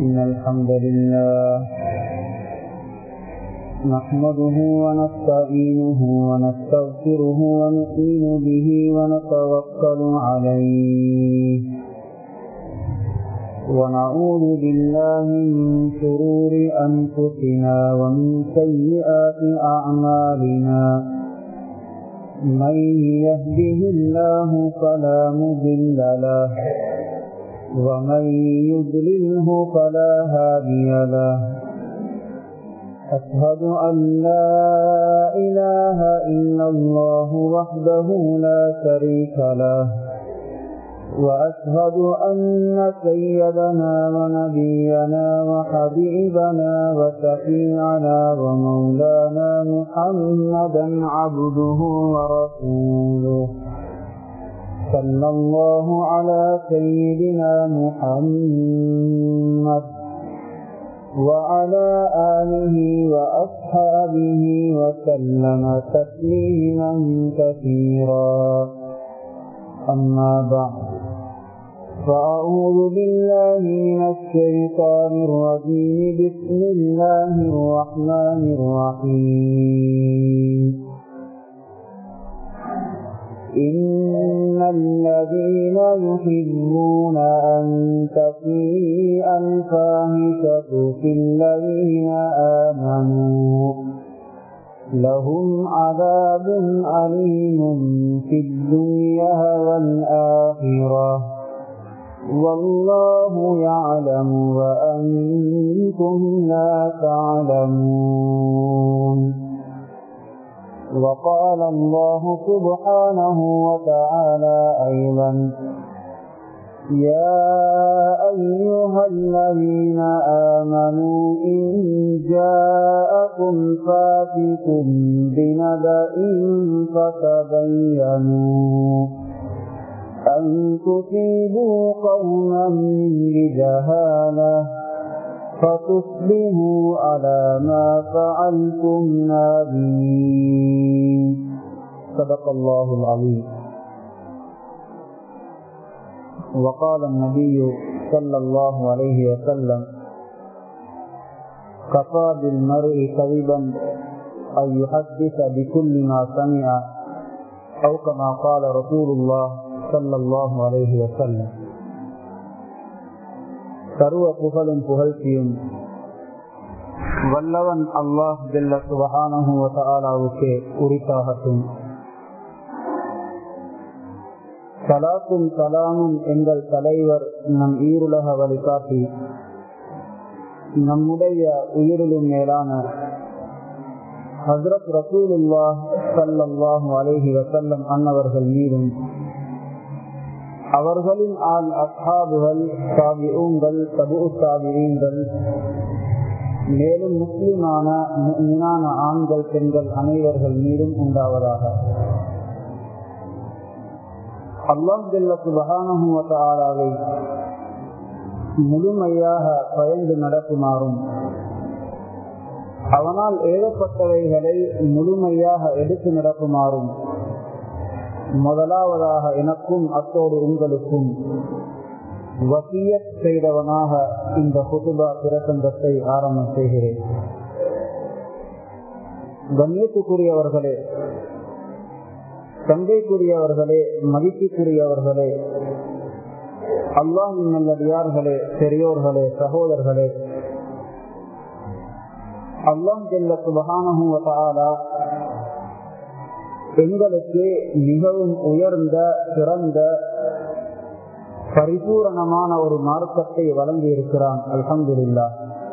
إن الحمد لله نحمده ونستعينه ونستغفره ونؤمن به ونتوكل عليه ونعوذ بالله من شرور أنفسنا ومن سيئات أعمالنا من يهده الله فلا مضل له ومن يضلله فلا هادي له أشهد أن لا إله إلا الله وحده لا شريك له وأشهد أن سيدنا ونبينا وحبيبنا وشفيعنا ومولانا محمدا عبده ورسوله صلى الله على سيدنا محمد وعلى آله وأصحابه وسلم تسليما كثيرا أما بعد فأعوذ بالله من الشيطان الرجيم بسم الله الرحمن الرحيم إن الذين يحبون أن تفيء الفاحشة في الذين آمنوا لهم عذاب أليم في الدنيا والآخرة والله يعلم وأنتم لا تعلمون وقال الله سبحانه وتعالى أيضا يا أيها الذين آمنوا إن جاءكم فاتك بنبأ فتبينوا أن تصيبوا قوما بجهالة فتصبحوا على ما فعلتم نادمين صدق الله العظيم وقال النبي صلى الله عليه وسلم كفى بالمرء كذبا أن يحدث بكل ما سمع أو كما قال رسول الله صلى الله عليه وسلم சர்வ புகழும் புகழ்ச்சியும் வல்லவன் அல்லாஹ் ஜல்ல சுபஹானஹுவதாலாவுக்கே உரித்தாகட்டும் சலாத்தும் சலாமும் எங்கள் தலைவர் நம் ஈருலக வழிகாட்டி நம்முடைய உயிரிலும் மேலான ஹசரத் ரசூலுல்லாஹ் சல்லாஹு அலேஹி வசல்லம் அன்னவர்கள் மீதும் அவர்களின் ஆள் அஸ்ஹாபுகள் சாபிஊங்கள் சபு சாபிரீங்கள் மேலும் முஸ்லிமான முன்னான ஆண்கள் பெண்கள் அனைவர்கள் மீதும் உண்டாவதாக அல்லாம் ஜல்ல சுபகானவை முழுமையாக பயந்து நடக்குமாறும் அவனால் ஏழப்பட்டவைகளை முழுமையாக எடுத்து நடக்குமாறும் முதலாவதாக எனக்கும் அத்தோடு உங்களுக்கும் வசிய செய்தவனாக இந்த புதுபா பிரசங்கத்தை ஆரம்பம் செய்கிறேன் கண்ணியத்துக்குரியவர்களே தங்கைக்குரியவர்களே மதிப்புக்குரியவர்களே அல்லாஹின் நல்லடியார்களே பெரியோர்களே சகோதரர்களே அல்லாம் ஜெல்ல சுபகானஹூவதாலா எங்களுக்கு மிகவும் உயர்ந்த சிறந்த பரிபூரணமான ஒரு மார்க்கத்தை வழங்கி இருக்கிறான் அல்ஹம்துல்லா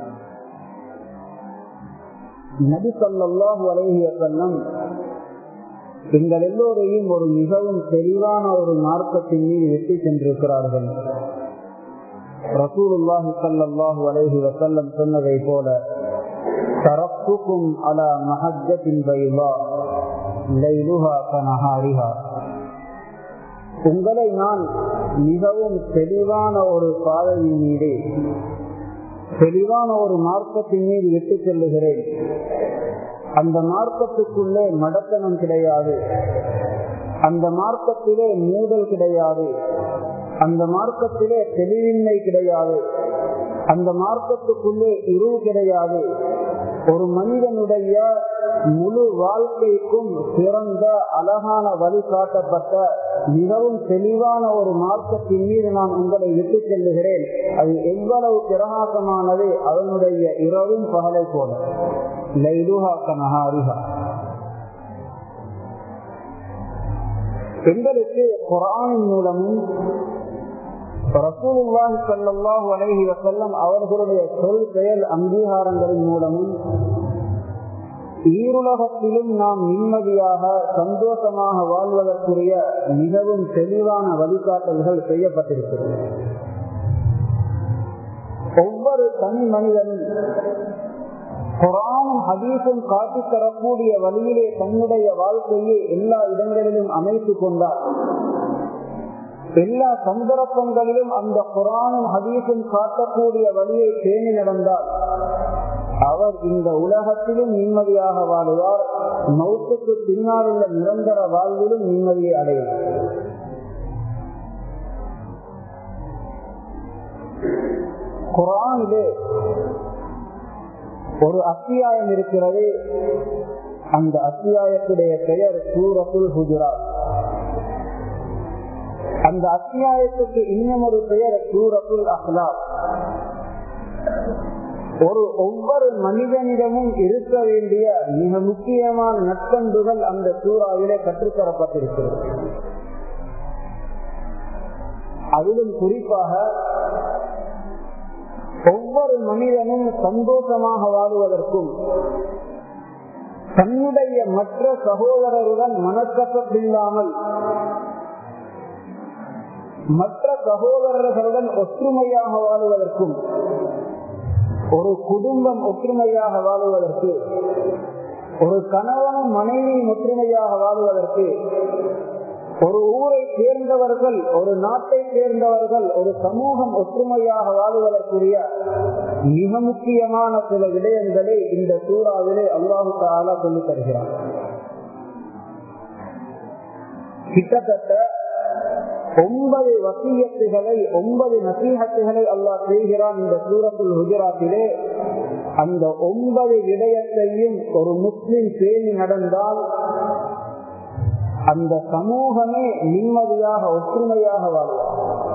நபி சல்லாஹு அலைஹிய செல்லம் எங்கள் எல்லோரையும் ஒரு மிகவும் தெளிவான ஒரு மார்க்கத்தின் மீது வெற்றி சென்றிருக்கிறார்கள் ரசூலுல்லாஹி சல்லாஹு அலைஹி வசல்லம் சொன்னதை போல தரப்புக்கும் அலா மஹஜத்தின் பைவா லைலுஹா கனஹாரிஹா உங்களை நான் மிகவும் தெளிவான ஒரு பாதையின் மீது தெளிவான ஒரு மார்க்கத்தின் மீது விட்டு செல்லுகிறேன் அந்த மார்க்கத்துக்குள்ளே மடத்தனம் கிடையாது அந்த மார்க்கத்திலே மூடல் கிடையாது அந்த மார்க்கத்திலே தெளிவின்மை கிடையாது அந்த மார்க்கத்துக்குள்ளே இருள் கிடையாது ஒரு மனிதனுடைய முழு வாழ்க்கைக்கும் சிறந்த அழகான வழிகாட்டப்பட்ட மிகவும் தெளிவான ஒரு மார்க்கத்தின் மீது நான் உங்களை விட்டு செல்லுகிறேன் அது எவ்வளவு பிரகாசமானது அதனுடைய இரவும் பகலை போல லைலுஹா கனஹாரிஹா எங்களுக்கு குரானின் மூலமும் ரசூலுல்லாஹி ஸல்லல்லாஹு அலைஹி வஸல்லம் அவர்களுடைய சொல் செயல் அங்கீகாரங்களின் மூலமும் ஈருலகத்திலும் நாம் நிம்மதியாக சந்தோஷமாக வாழ்வதற்குரிய மிகவும் தெளிவான வழிகாட்டல்கள் செய்யப்பட்டிருக்கிறது ஒவ்வொரு தனி மனிதனும் குரானும் ஹதீஸும் காட்டி தரக்கூடிய வழியிலே தன்னுடைய வாழ்க்கையை எல்லா இடங்களிலும் அமைத்துக் கொண்டார் எல்லா சந்தர்ப்பங்களிலும் அந்த குரானும் ஹதீஸும் காட்டக்கூடிய வழியை பேணி நடந்தார் அவர் இந்த உலகத்திலும் நிம்மதியாக வாழுவார் மௌத்துக்கு பின்னால் உள்ள நிரந்தர வாழ்விலும் நிம்மதியை அடைவார் குரானிலே ஒரு அத்தியாயம் இருக்கிறது அந்த அத்தியாயத்துடைய பெயர் சூரத்துல் ஹுஜராத் அந்த அத்தியாயத்துக்கு இன்னும் ஒரு பெயர் சூரத்துல் அஹ்லாப் ஒரு ஒவ்வொரு மனிதனிடமும் இருக்க வேண்டிய மிக முக்கியமான நட்பண்புகள் அந்த சூறாவிலே கற்றுத்தரப்பட்டிருக்கிறது அதிலும் குறிப்பாக ஒவ்வொரு மனிதனும் சந்தோஷமாக வாழுவதற்கும் தன்னுடைய மற்ற சகோதரருடன் மனக்கசப்பில்லாமல் மற்ற சகோதரர்களுடன் ஒற்றுமையாக வாழுவதற்கும் ஒரு குடும்பம் ஒற்றுமையாக வாழுவதற்கு ஒரு கணவனும் மனைவியும் ஒற்றுமையாக வாழுவதற்கு ஒரு ஊரை சேர்ந்தவர்கள் ஒரு நாட்டை சேர்ந்தவர்கள் ஒரு சமூகம் ஒற்றுமையாக வாழுவதற்குரிய மிக முக்கியமான சில விடயங்களை இந்த சூறாவிலே அல்லாஹு தாலா சொல்லித் தருகிறார் கிட்டத்தட்ட ஒன்பது வசியத்துகளை ஒன்பது நசீகத்துகளை அல்லாஹ் செய்கிறான் இந்த சூரத்துல் குஜராத்திலே அந்த ஒன்பது விடயத்தையும் ஒரு முஸ்லிம் பேணி நடந்தால் அந்த சமூகமே நிம்மதியாக ஒற்றுமையாக வாழ்வார்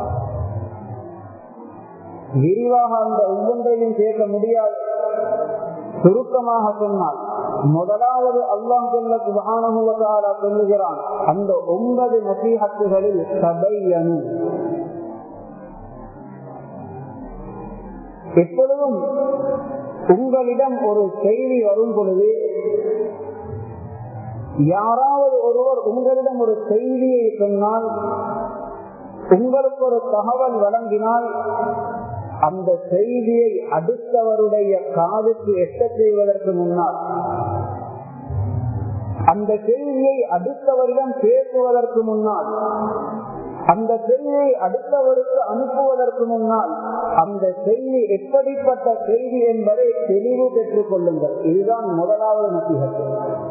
விரிவாக அந்த ஒவ்வொன்றையும் கேட்க முடியாது சுருக்கமாக சொன்னால் முதலாவது அல்லாம் சொல்ல சுபானுவதாரா சொல்லுகிறான் அந்த ஒன்பது நசீகத்துகளில் சபையனு எப்பொழுதும் உங்களிடம் ஒரு செய்தி வரும் பொழுது யாராவது ஒருவர் உங்களிடம் ஒரு செய்தியை சொன்னால் உங்களுக்கு ஒரு தகவல் வழங்கினால் அந்த செய்தியை அடுத்தவருடைய காதுக்கு எட்ட செய்வதற்கு முன்னால் அந்த செய்தியை அடுத்தவரிடம் பேசுவதற்கு முன்னால் அந்த செய்தியை அடுத்தவருக்கு அனுப்புவதற்கு முன்னால் அந்த செய்தி எப்படிப்பட்ட செய்தி என்பதை தெளிவு பெற்றுக் கொள்ளுங்கள் இதுதான் முதலாவது நசிகத்தை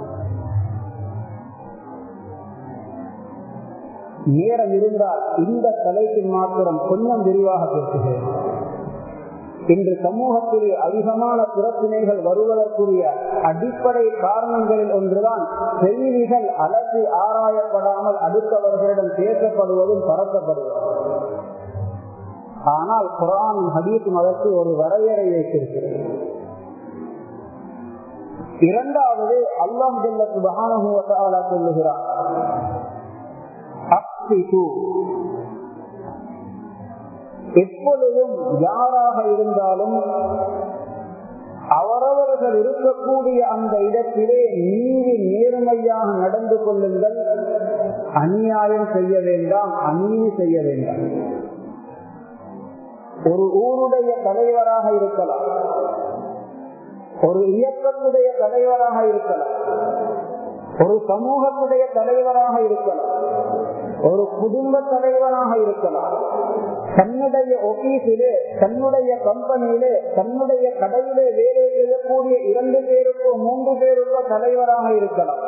நேரம் இருந்தால் இந்த தலைக்கு மாத்திரம் கொஞ்சம் விரிவாக பேசுகிறேன் இன்று சமூகத்தில் அதிகமான பிரச்சனைகள் வருவதற்குரிய அடிப்படை காரணங்களில் ஒன்றுதான் செய்திகள் அலசி ஆராயப்படாமல் அடுத்தவர்களிடம் பேசப்படுவதும் பறக்கப்படுவதும் ஆனால் குரான் ஹதீஸும் அதற்கு ஒரு வரையறை வைத்திருக்கிறது இரண்டாவது அல்லாம் ஜெல்ல சுபகான சொல்லுகிறார் எப்பொழுதும் யாராக இருந்தாலும் அவரவர்கள் இருக்கக்கூடிய அந்த இடத்திலே நீதி நேர்மையாக நடந்து கொள்ளுங்கள் அநியாயம் செய்ய வேண்டாம் அநீதி செய்ய வேண்டாம் ஒரு ஊருடைய தலைவராக இருக்கலாம் ஒரு இயக்கத்துடைய தலைவராக இருக்கலாம் ஒரு சமூகத்துடைய தலைவராக இருக்கலாம் ஒரு குடும்ப தலைவராக இருக்கலாம் தன்னுடைய ஆபீஸிலே தன்னுடைய கம்பெனியிலே தன்னுடைய கடையிலே வேலை செய்யக்கூடிய இரண்டு பேருக்கோ மூன்று பேருக்கோ தலைவராக இருக்கலாம்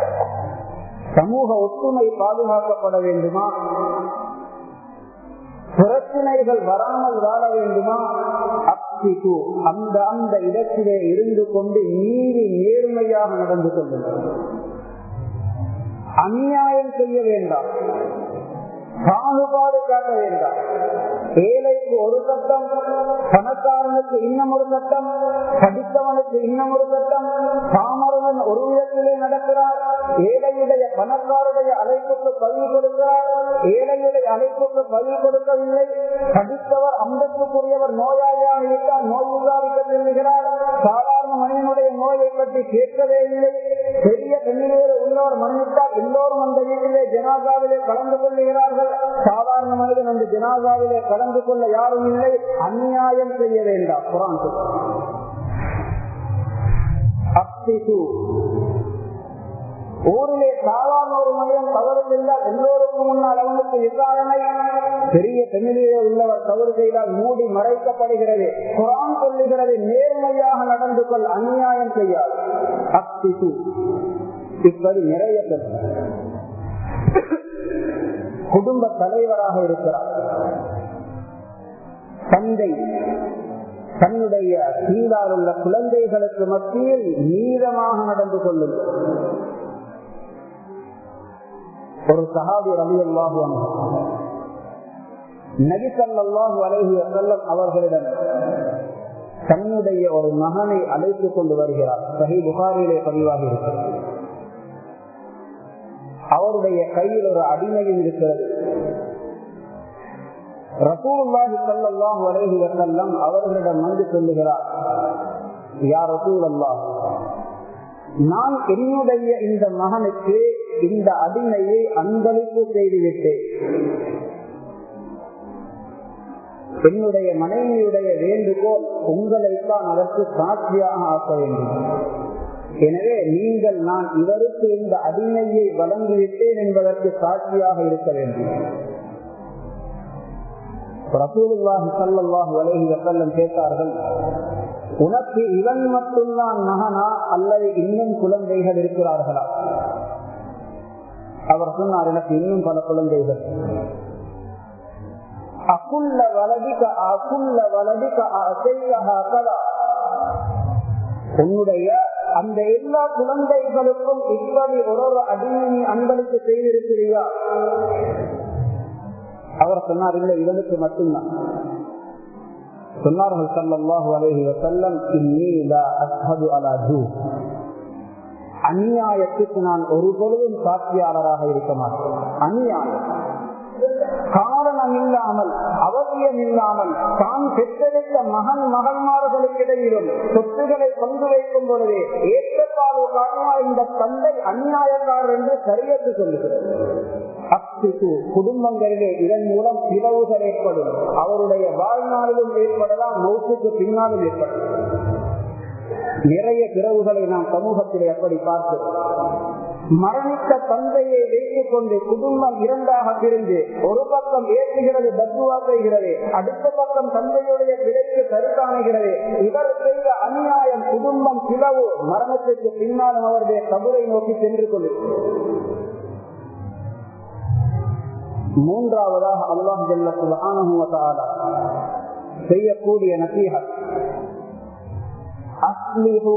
சமூக ஒற்றுமை பாதுகாக்கப்பட வேண்டுமா பிரச்சனைகள் வராமல் வாழ வேண்டுமா அப்சிக்கு அந்த அந்த இடத்திலே இருந்து கொண்டு நீதி நேர்மையாக நடந்து கொள்ளுங்கள் அநியாயம் செய்ய வேண்டாம் பாகுபாடு காட்ட வேண்டாம் ஏழைக்கு ஒரு சட்டம் பணக்காரனுக்கு இன்னும் ஒரு சட்டம் படித்தவனுக்கு இன்னும் ஒரு சட்டம் பாமரவன் ஒரு விதத்திலே நடக்கிறார் ஏழையுடைய பணக்காருடைய அழைப்புக்கு பதிவு கொடுக்கிறார் ஏழையுடைய அழைப்புக்கு பதிவு கொடுக்கவில்லை படித்தவர் அந்தத்துக்குரியவர் நோயாளியாக இருந்தால் நோய் விசாரிக்க செல்லுகிறார் சாதாரண மனிதனுடைய நோயை பற்றி கேட்கவே இல்லை பெரிய பெண்ணிலே உள்ளவர் மன்னித்தால் எல்லோரும் அந்த வீட்டிலே ஜனாதாவிலே கலந்து கொள்ளுகிறார்கள் சாதாரண மனிதன் அந்த ஜனாதாவிலே கலந்து கொள்ள யாரும் இல்லை அநியாயம் செய்ய வேண்டாம் குரான் ஊரிலே சாதாரண ஒரு மனிதன் தவறு செய்தால் எல்லோருக்கும் முன்னால் அவனுக்கு விசாரணை பெரிய பெண்ணிலே உள்ளவர் தவறு செய்தால் மூடி மறைக்கப்படுகிறது குரான் சொல்லுகிறது நேர்மையாக நடந்து கொள் அநியாயம் செய்யாது அக்திசு இப்படி நிறைய பேர் குடும்ப தலைவராக இருக்கிறார் தந்தை தன்னுடைய கீழால் உள்ள குழந்தைகளுக்கு மத்தியில் நீளமாக நடந்து கொள்ளுங்கள் ஒரு சகாபி ரவி அல்லாஹு நபிசல்லாஹு அலஹி வசல்லம் அவர்களிடம் தன்னுடைய ஒரு மகனை அழைத்துக் கொண்டு வருகிறார் சஹி புகாரிலே பதிவாக இருக்கிறது அவருடைய கையில் ஒரு அடிமையும் இருக்கிறது ரசூல்லாஹி சல்லாஹு அலஹி வசல்லம் அவர்களிடம் வந்து சொல்லுகிறார் யார் ரசூல் அல்லாஹ் நான் என்னுடைய இந்த மகனுக்கு இந்த அடிமையை அன்பளிப்பு செய்துவிட்டேன் என்னுடைய மனைவியுடைய வேண்டுகோள் உங்களைத்தான் அதற்கு சாட்சியாக ஆக்க வேண்டும் எனவே நீங்கள் நான் இவருக்கு இந்த அடிமையை வழங்கிவிட்டேன் என்பதற்கு சாட்சியாக இருக்க வேண்டும் ரசூலுல்லாஹி ஸல்லல்லாஹு அலைஹி வஸல்லம் கேட்டார்கள் உனக்கு இவன் மட்டும்தான் மகனா அல்லது இன்னும் குழந்தைகள் இருக்கிறார்களா அவர் சொன்னார் எனக்கு இன்னும் பல குழந்தைகள் அக்குள்ள வலதிக்க அக்குள்ள வலதிக்க அசையகலா உன்னுடைய அந்த எல்லா குழந்தைகளுக்கும் இப்படி ஒரு ஒரு அடிமை நீ அன்பளிப்பு செய்திருக்கிறியா அவர் சொன்னார் இல்லை இவனுக்கு மட்டும்தான் சொன்னார்கள் சல்லாஹூ அலஹி வசல்லம் அஸ்ஹது அலா ஜூ அநியாயத்துக்கு நான் ஒரு பொழுதும் சாட்சியாளராக இருக்க மாட்டேன் அநியாயம் காரணம் இல்லாமல் அவசியம் இல்லாமல் தான் பெற்றெடுத்த மகன் மகன்மார்களுக்கு இடையிலும் சொத்துக்களை பங்கு வைக்கும் பொழுதே ஏற்றத்தாழ்வு காரணமாக இந்த தந்தை அநியாயக்காரர் என்று சரியத்து சொல்லுகிறது அப்சிக்கு குடும்பங்களிலே இதன் மூலம் பிளவுகள் ஏற்படும் அவருடைய வாழ்நாளிலும் ஏற்படலாம் நோக்குக்கு பின்னாலும் ஏற்படும் நிறைய பிறவுகளை நாம் சமூகத்தில் எப்படி பார்க்கிறோம் மரணித்த தந்தையை வைத்துக் கொண்டு குடும்பம் இரண்டாக பிரிந்து ஒரு பக்கம் ஏற்றுகிறது தத்துவா செய்கிறது அடுத்த பக்கம் தந்தையுடைய பிழைக்கு சரி காணுகிறது இவர் செய்த அநியாயம் குடும்பம் பிளவு மரணத்திற்கு பின்னாலும் அவருடைய கபரை நோக்கி சென்று கொண்டிருக்கிறது மூன்றாவதாக அல்லாஹ் ஜல்ல செய்யக்கூடிய நசீகத் அஸ்லிஹு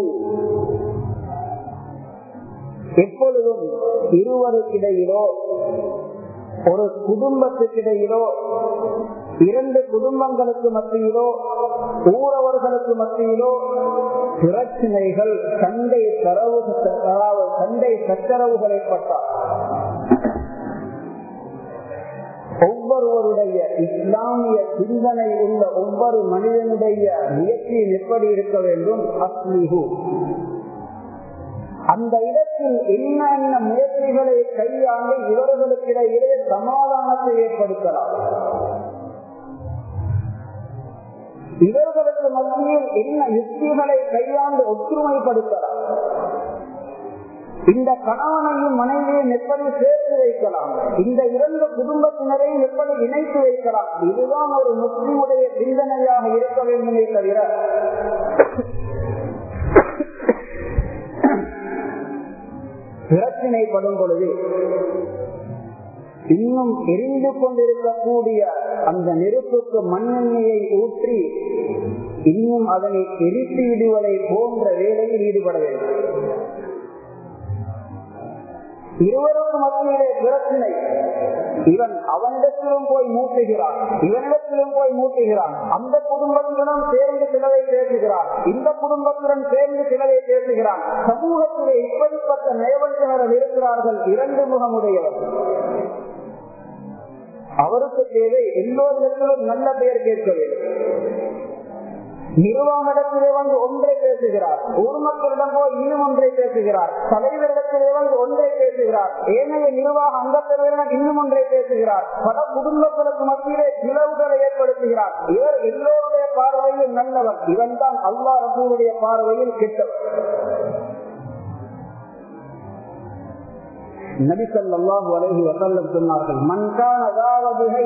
எப்பொழுதும் இருவருக்கிடையிலோ ஒரு குடும்பத்துக்கிடையிலோ இரண்டு குடும்பங்களுக்கு மத்தியிலோ ஊரவர்களுக்கு மத்தியிலோ பிரச்சனைகள் சண்டை தரவு சண்டை சச்சரவுகள் ஏற்பட்டார் ஒவ்வொருவருடைய இஸ்லாமிய சிந்தனை உள்ள ஒவ்வொரு மனிதனுடைய முயற்சியில் எப்படி இருக்க வேண்டும் அஸ்லிஹு அந்த இடத்தில் என்னென்ன முயற்சிகளை கையாண்டு இவர்களுக்கிடையிலே சமாதானத்தை ஏற்படுத்தலாம் இவர்களுக்கு மத்தியில் என்ன யுக்திகளை கையாண்டு ஒற்றுமைப்படுத்தலாம் இந்த கணவனையும் மனைவியையும் எப்படி சேர்த்து வைக்கலாம் இந்த இரண்டு குடும்பத்தினரையும் எப்படி இணைத்து வைக்கலாம் இதுதான் ஒரு முஸ்லிமுடைய சிந்தனையாக இருக்க வேண்டுமே தவிர பிரச்சினைப்படும் பொழுது இன்னும் எரிந்து கொண்டிருக்கக்கூடிய அந்த நெருப்புக்கு மண்ணெண்ணெயை ஊற்றி இன்னும் அதனை எரித்து விடுவதை போன்ற வேலையில் ஈடுபட வேண்டும் இருவருக்கு மத்தியிலே பிரச்சனை இவன் அவனிடத்திலும் போய் மூட்டுகிறான் இவனிடத்திலும் போய் மூட்டுகிறான் அந்த குடும்பத்துடன் சேர்ந்து சிலவை பேசுகிறான் இந்த குடும்பத்துடன் சேர்ந்து சிலவை பேசுகிறான் சமூகத்திலே இப்படிப்பட்ட நயவஞ்சகர்கள் இருக்கிறார்கள் இரண்டு முகமுடையவர் அவருக்கு தேவை எல்லோரிடத்திலும் நல்ல பெயர் கேட்க வேண்டும் நிர்வாகத்திலே வந்து ஒன்றை பேசுகிறார் ஊர் மக்களிடம் போய் இன்னும் ஒன்றை பேசுகிறார் தலைவரிடத்திலே வந்து ஒன்றை பேசுகிறார் ஏனைய நிர்வாக அங்கத்தினரிடம் இன்னும் ஒன்றை பேசுகிறார் பல குடும்பங்களுக்கு மத்தியிலே பிளவுகளை ஏற்படுத்துகிறார் இவர் எல்லோருடைய பார்வையில் நல்லவர் இவன் தான் அல்லா ரசூருடைய பார்வையில் கெட்டவர் நபிசல்லாஹு அலஹி வசல்லம் சொன்னார்கள் மண்கான அதாவது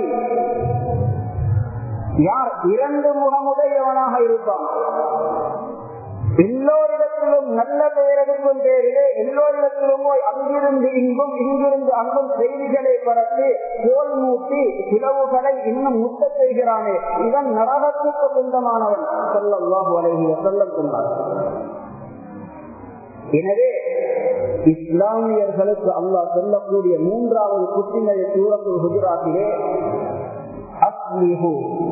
யார் இரண்டு முகமுடையவனாக இருப்பான் எல்லோரிடத்திலும் நல்ல பெயரெடுக்கும் பேரிலே எல்லோரிடத்திலும் போய் அங்கிருந்து இங்கும் இங்கிருந்து அங்கும் செய்திகளை பரப்பி கோல் மூட்டி பிளவுகளை இன்னும் முட்ட செய்கிறானே இவன் நரகத்துக்கு சொந்தமானவன் சொல்லல்லாஹு அலைஹி வஸல்லம் சொன்னார் எனவே இஸ்லாமியர்களுக்கு அல்லாஹ் சொல்லக்கூடிய மூன்றாவது குத்தினைய சூரத்து குஜராத்திலே அஸ்லிஹு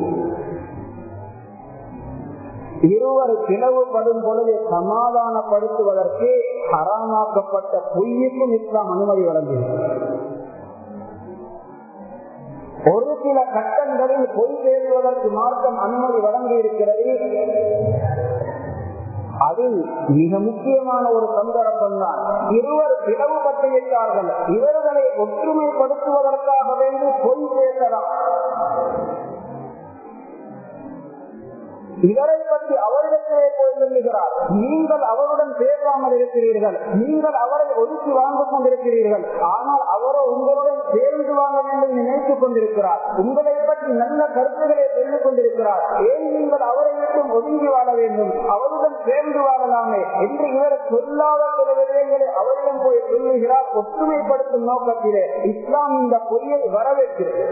இருவர் பிளவுபடும் பொழுது சமாதானப்படுத்துவதற்கு ஹராமாக்கப்பட்ட பொய்யுக்கும் இஸ்லாம் அனுமதி வழங்கியது ஒரு சில கட்டங்களில் பொய் பேசுவதற்கு மார்க்கம் அனுமதி வழங்கி இருக்கிறது அதில் மிக முக்கியமான ஒரு சந்தர்ப்பம் தான் இருவர் பிளவுபட்டு விட்டார்கள் இவர்களை ஒற்றுமைப்படுத்துவதற்காக வேண்டி பொய் பேசலாம் இவரை பற்றி அவரிடத்திலே போய் சொல்லுகிறார் நீங்கள் அவருடன் பேசாமல் இருக்கிறீர்கள் நீங்கள் அவரை ஒதுக்கி வாழ்ந்து கொண்டிருக்கிறீர்கள் ஆனால் அவரோ உங்களுடன் சேர்ந்து வாங்க வேண்டும் நினைத்துக் கொண்டிருக்கிறார் உங்களை பற்றி நல்ல கருத்துக்களை சொல்லிக் கொண்டிருக்கிறார் ஏன் நீங்கள் அவரை விட்டும் ஒதுங்கி வாழ வேண்டும் அவருடன் சேர்ந்து வாழலாமே என்று இவர் சொல்லாத சில விடயங்களை அவரிடம் போய் சொல்லுகிறார் ஒற்றுமைப்படுத்தும் நோக்கத்திலே இஸ்லாம் இந்த பொய்யை வரவேற்கிறது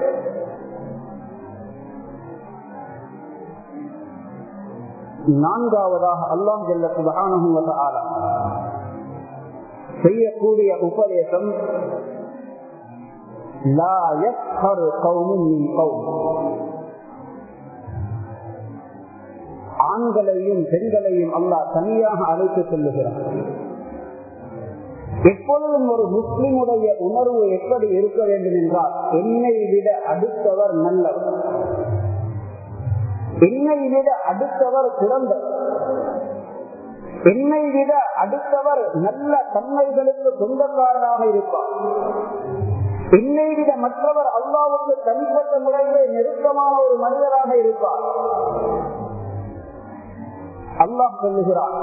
நான்காவதாக அல்லாம் ஜல்ல சுபகான செய்யக்கூடிய உபதேசம் ஆண்களையும் பெண்களையும் அல்லாஹ் தனியாக அழைத்து செல்லுகிறார் எப்பொழுதும் ஒரு முஸ்லிமுடைய உணர்வு எப்படி இருக்க வேண்டும் என்றால் என்னை விட அடுத்தவர் நல்லவர் என்னை விட அடுத்தவர் சிறந்தவர் என்னை விட அடுத்தவர் நல்ல தன்மைகளுக்கு சொந்தக்காரராக இருப்பார் என்னை விட மற்றவர் அல்லாவுக்கு தனிப்பட்ட முறையிலே நெருக்கமான ஒரு மனிதராக இருப்பார் அல்லாஹ் சொல்லுகிறார்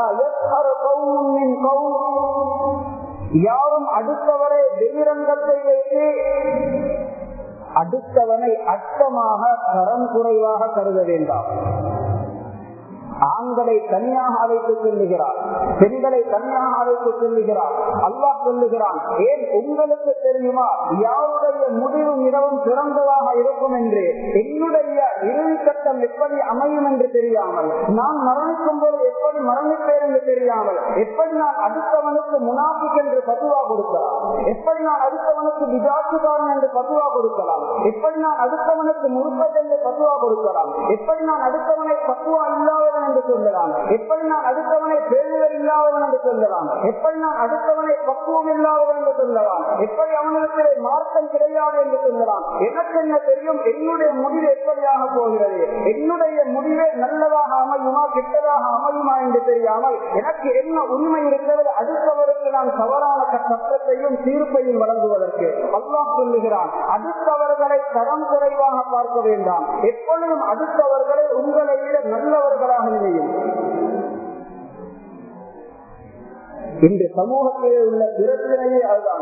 யாரும் அடுத்தவரை வெளிரங்கத்தை வைத்து அடுத்தவனை அச்சமாக தரம் குறைவாக கருத வேண்டாம் ஆண்களை தனியாக அழைத்து செல்லுகிறார் பெண்களை தனியாக அழைத்து செல்லுகிறார் அல்லாஹ் சொல்லுகிறான் ஏன் உங்களுக்கு தெரியுமா யாருடைய முடிவும் இரவும் சிறந்ததாக இருக்கும் என்று என்னுடைய இறுதி கட்டம் எப்படி அமையும் என்று தெரியாமல் நான் மரணிக்கும் போது எப்படி மரணிப்பேன் என்று தெரியாமல் எப்படி நான் அடுத்தவனுக்கு முனாபிக் என்று பதுவா கொடுக்கலாம் எப்படி நான் அடுத்தவனுக்கு விதாசுகாரன் என்று பதுவா கொடுக்கலாம் எப்படி நான் அடுத்தவனுக்கு முருப்பத் என்று பதுவா கொடுக்கலாம் எப்படி நான் அடுத்தவனை பத்துவா இல்லாதவன் என்று சொல்லலாம் எப்படி நான் அடுத்தவனை பேருதல் இல்லாதவன் என்று சொல்லலாம் எப்படி நான் அடுத்தவனை பக்குவம் இல்லாதவன் என்று சொல்லலாம் எப்படி அவனுக்கு மார்க்கம் கிடையாது என்று சொல்லலாம் எனக்கு என்ன தெரியும் என்னுடைய முடிவு எப்படியாக போகிறது என்னுடைய முடிவே நல்லதாக அமையுமா கெட்டதாக அமையுமா என்று தெரியாமல் எனக்கு என்ன உண்மை இருக்கிறது அடுத்தவருக்கு நான் தவறான சட்டத்தையும் தீர்ப்பையும் வழங்குவதற்கு அல்லாஹ் சொல்லுகிறான் அடுத்தவர்களை தரம் குறைவாக பார்க்க வேண்டாம் எப்பொழுதும் அடுத்தவர்களை உங்களை விட நல்லவர்களாக நினையும் இந்த சமூகத்திலே உள்ள பிரச்சனையே அதுதான்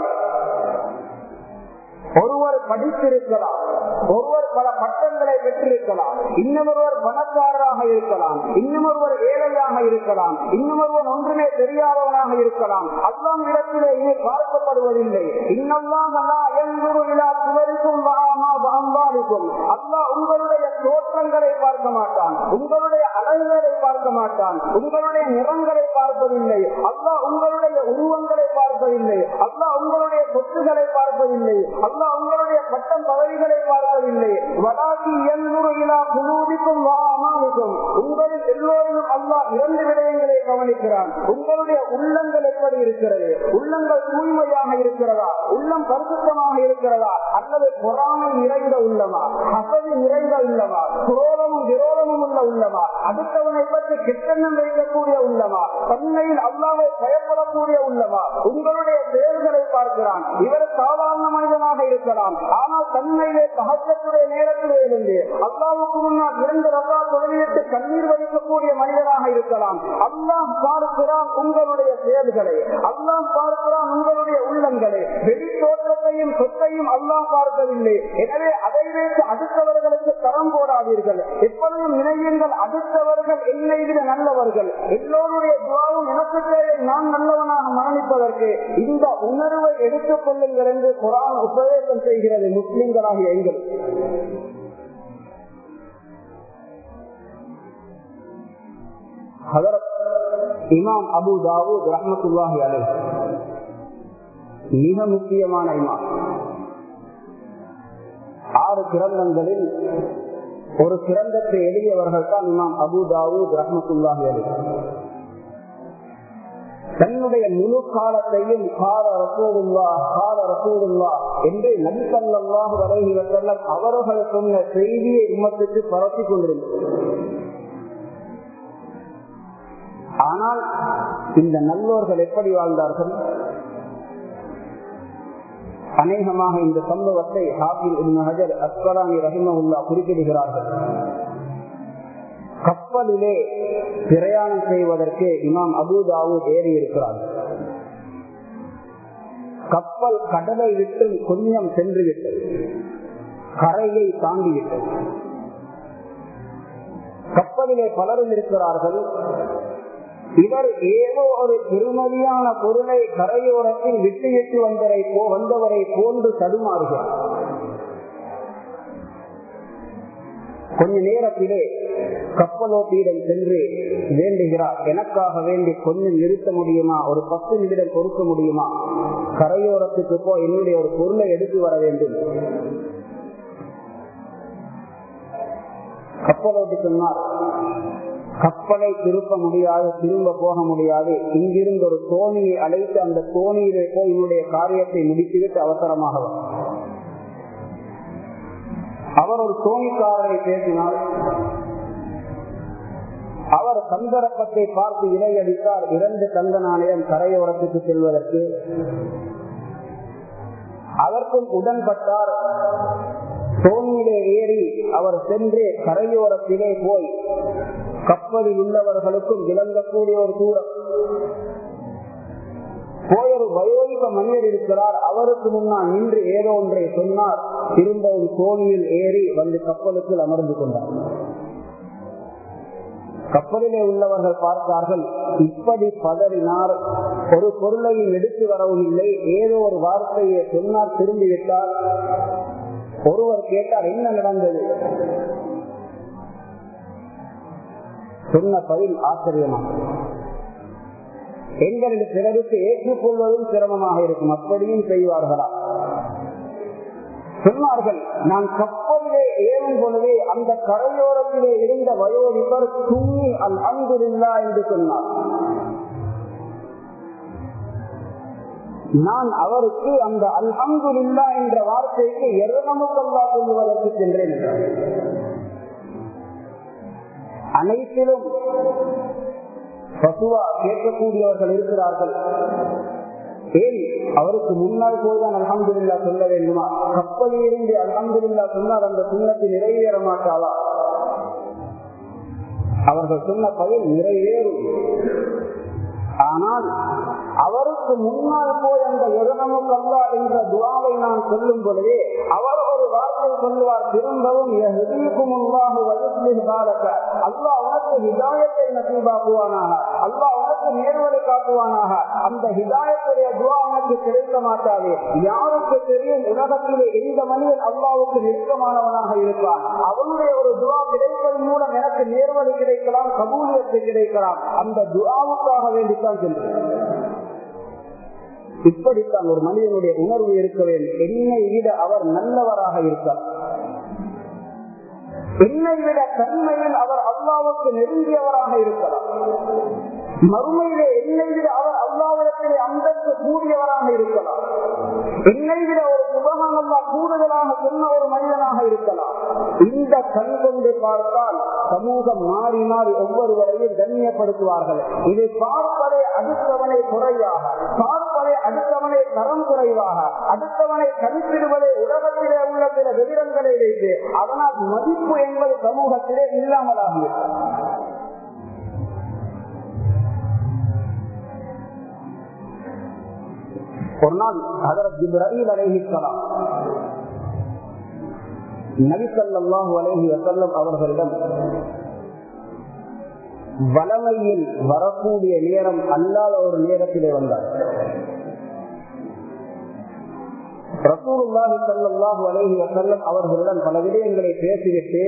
ஒருவர் படித்திருக்கலாம் ஒருவர் பல பட்டங்களை பெற்றிருக்கலாம் இன்னொருவர் பணக்காரராக இருக்கலாம் இன்னொருவர் ஏழையாக இருக்கலாம் இன்னொருவன் ஒன்றுமே தெரியாதவனாக இருக்கலாம் அல்லாம் இடத்திலே இனி பார்க்கப்படுவதில்லை இன்னெல்லாம் அல்லாஹ் உங்களுடைய தோற்றங்களை பார்க்க மாட்டான் உங்களுடைய அழகுகளை பார்க்க மாட்டான் உங்களுடைய நிறங்களை பார்ப்பதில்லை அல்லாஹ் உங்களுடைய உருவங்களை பார்ப்பதில்லை அல்லாஹ் உங்களுடைய சொத்துக்களை பார்ப்பதில்லை அல்லாஹ் உங்களுடைய பட்டம் பதவிகளை பார்ப்பதில்லை வடாசி எந்தூர் இலா குலூதிக்கும் வாமாவுக்கும் உங்களில் எல்லோரிலும் அல்லாஹ் இரண்டு விடயங்களை கவனிக்கிறான் உங்களுடைய உள்ளங்கள் எப்படி இருக்கிறது உள்ளங்கள் தூய்மையாக இருக்கிறதா உள்ளம் பரிசுத்தமாக இருக்கிறதா அல்லது பொறாமை நிறைந்த உள்ளமா அசதி நிறைந்த உள்ளமா குரோதமும் விரோதமும் உள்ள உள்ளமா அடுத்தவனை பற்றி கிட்டணம் வைக்கக்கூடிய உள்ளமா தன்மையில் அல்லாவை பயப்படக்கூடிய உள்ளமா உங்களுடைய செயல்களை பார்க்கிறான் இவர் சாதாரண மனிதனாக இருக்கலாம் ஆனால் தன்மையிலே சகஜத்துடைய நேரத்திலே இருந்து அல்லாவுக்கு முன்னால் இரண்டு ரகா தொழிலிட்டு கண்ணீர் வலிக்கக்கூடிய மனிதனாக இருக்கலாம் அல்லாம் பார்க்கிறான் உங்களுடைய செயல்களை அல்லாம் பார்க்கிறான் உங்களுடைய உள்ளங்களை வெளி தோற்றத்தையும் சொத்தையும் அல்லாம் பார்க்கவில்லை எனவே அதை வைத்து அடுத்தவர்களுக்கு தரம் போடாதீர்கள் எப்பொழுதும் நினைவுங்கள் அடுத்தவர்கள் என்னை விட நல்லவர்கள் எல்லோருடைய துவாவும் எனக்கு தேவை நான் நல்லவனாக மரணிப்பதற்கு இந்த உணர்வை எடுத்துக் கொள்ளுங்கள் என்று குரான் உபதேசம் செய்கிறது முஸ்லிம்களாகிய எங்கள் இமாம் அபு தாவூத் ரஹமத்துல்லாஹி அலை மிக முக்கியமான இமாம் ஆறு கிரந்தங்களில் ஒரு கிரந்தத்தை எழுதியவர்கள் தான் இமாம் அபு தாவூத் ரஹமத்துல்லாஹி அலை தன்னுடைய முழு காலத்தையும் கால ரசூலுல்லா கால ரசூலுல்லா என்று நபிசல்லாஹு வரைகி வசல்லம் அவர்கள் சொன்ன செய்தியை உமத்துக்கு பரப்பி கொண்டிருந்தது ஆனால் இந்த நல்லோர்கள் எப்படி வாழ்ந்தார்கள் அநேகமாக இந்த சம்பவத்தை ஹாபில் ஹஜர் அஸ்வலாமி ரஹிமவுல்லா குறிப்பிடுகிறார்கள் கப்பலிலே பிரயாணம் செய்வதற்கு இமாம் அபுதாவு ஏறி இருக்கிறார் கப்பல் கடலை விட்டு கொஞ்சம் சென்று விட்டது கரையை தாண்டி விட்டது கப்பலிலே பலரும் இருக்கிறார்கள் இவர் ஏதோ ஒரு பெருமதியான பொருளை கரையோரத்தில் விட்டு விட்டு வந்தவரை போ வந்தவரை போன்று தடுமாறுகிறார் கொஞ்ச நேரத்திலே கப்பலோட்டியிடம் சென்று வேண்டுகிறார் எனக்காக வேண்டி கொஞ்சம் நிறுத்த முடியுமா ஒரு பத்து நிமிடம் கொடுக்க முடியுமா கரையோரத்துக்கு போ என்னுடைய ஒரு பொருளை எடுத்து வர வேண்டும் கப்பலோட்டி சொன்னார் கப்பலை திருப்ப முடியாது திரும்ப போக முடியாது இங்கிருந்து ஒரு தோணியை அழைத்து அந்த தோணியிலே போய் என்னுடைய காரியத்தை முடித்துவிட்டு அவசரமாக அவர் ஒரு தோணிக்காரரை பேசினார் அவர் சந்தர்ப்பத்தை பார்த்து இடையடித்தார் இரண்டு தங்க நாணயம் கரையோரத்துக்கு செல்வதற்கு அதற்கும் உடன்பட்டார் தோணியிலே ஏறி அவர் சென்று கரையோரத்திலே போய் கப்பலில் உள்ளவர்களுக்கும் விளங்கக்கூடிய ஒரு தூரம் போய் ஒரு வயோதிக மனிதர் இருக்கிறார் அவருக்கு முன்னால் நின்று ஏதோ ஒன்றை சொன்னார் திரும்பவும் தோணியில் ஏறி வந்து கப்பலுக்குள் அமர்ந்து கொண்டார் கப்பலிலே உள்ளவர்கள் பார்த்தார்கள் இப்படி பதறினார் ஒரு பொருளையும் எடுத்து வரவும் இல்லை ஏதோ ஒரு வார்த்தையை சொன்னார் திரும்பி விட்டார் ஒருவர் கேட்டார் என்ன நடந்தது சொன்ன பதில் ஆச்சரியமாக எங்களுடைய பிறருக்கு ஏற்றுக்கொள்வதும் சிரமமாக இருக்கும் அப்படியும் செய்வார்களா சொன்னார்கள் நான் கப்பலிலே ஏறும் பொழுதே அந்த கரையோரத்திலே இருந்த வயோதிபர் துணி அல் அங்குல்லா என்று சொன்னார் நான் அவருக்கு அந்த அல் அங்குல்லா என்ற வார்த்தைக்கு எருணமுக்கல்லா சொல்லுவதற்கு சென்றேன் என்றார் அனைத்திலும் பசுவா கேட்கக்கூடியவர்கள் இருக்கிறார்கள் ஏன் அவருக்கு முன்னால் போய்தான் அலமதுல்லா சொல்ல வேண்டுமா கப்பலில் இருந்து அலமதுல்லா சொன்னால் அந்த சுண்ணத்தை நிறைவேற மாட்டாளா அவர்கள் சொன்ன பதில் நிறைவேறும் ஆனால் அவருக்கு முன்னால் போய் அந்த எருணமுக்கல்லா என்ற துவாவை நான் சொல்லும் பொழுதே அவர் ஒரு வார்த்தை சொல்லுவார் திரும்பவும் எதிர்க்கும் உண்டாக வகுப்பு அல்லாஹ் உனக்கு ஹிதாயத்தை நசீபாக்குவானாக அல்லாஹ் உனக்கு நேர்வழி காட்டுவானாக அந்த ஹிதாயத்துடைய துவா உனக்கு கிடைக்க மாட்டாது யாருக்கு தெரியும் உலகத்திலே எந்த மனிதன் அல்லாவுக்கு நெருக்கமானவனாக இருப்பான் அவனுடைய ஒரு துவா கிடைப்பதன் மூலம் எனக்கு நேர்வழி கிடைக்கலாம் கபூலியத்து கிடைக்கலாம் அந்த துவாவுக்காக வேண்டித்தான் சென்றேன் இப்படித்தான் ஒரு மனிதனுடைய உணர்வு இருக்க வேண்டும் என்னை விட அவர் நல்லவராக இருக்கார் என்னை விட தன்மையில் அவர் அல்லாவுக்கு நெருங்கியவராக இருக்கலாம் மறுமையிலே என்னை விட அவர் அல்லாவிடத்திலே அந்தஸ்து கூடியவராக இருக்கலாம் என்னை விட ஒரு சுபகானல்லா கூடுதலாக சொன்ன ஒரு மனிதனாக இருக்கலாம் இந்த கண் கொண்டு பார்த்தால் சமூகம் மாறி மாறி ஒவ்வொருவரையும் கண்ணியப்படுத்துவார்கள் இதை பார்ப்பதே அடுத்தவனை குறைவாக பார்ப்பதே அடுத்தவனை தரம் குறைவாக அடுத்தவனை கணிப்பிடுவதே உலகத்திலே உள்ள சில விவரங்களை வைத்து அதனால் மதிப்பு என்பது சமூகத்திலே இல்லாமலாகிவிட்டது ஒரு நாள் ஹதரத் ஜிப்ரீல் அலைஹிஸ்ஸலாம் நபி ஸல்லல்லாஹு அலைஹி வஸல்லம் அவர்களிடம் வலமையில் வரக்கூடிய நேரம் அல்லாத ஒரு நேரத்திலே வந்தார் ரசூலுல்லாஹி ஸல்லல்லாஹு அலைஹி வஸல்லம் அவர்களிடம் பல விடயங்களை பேசிவிட்டு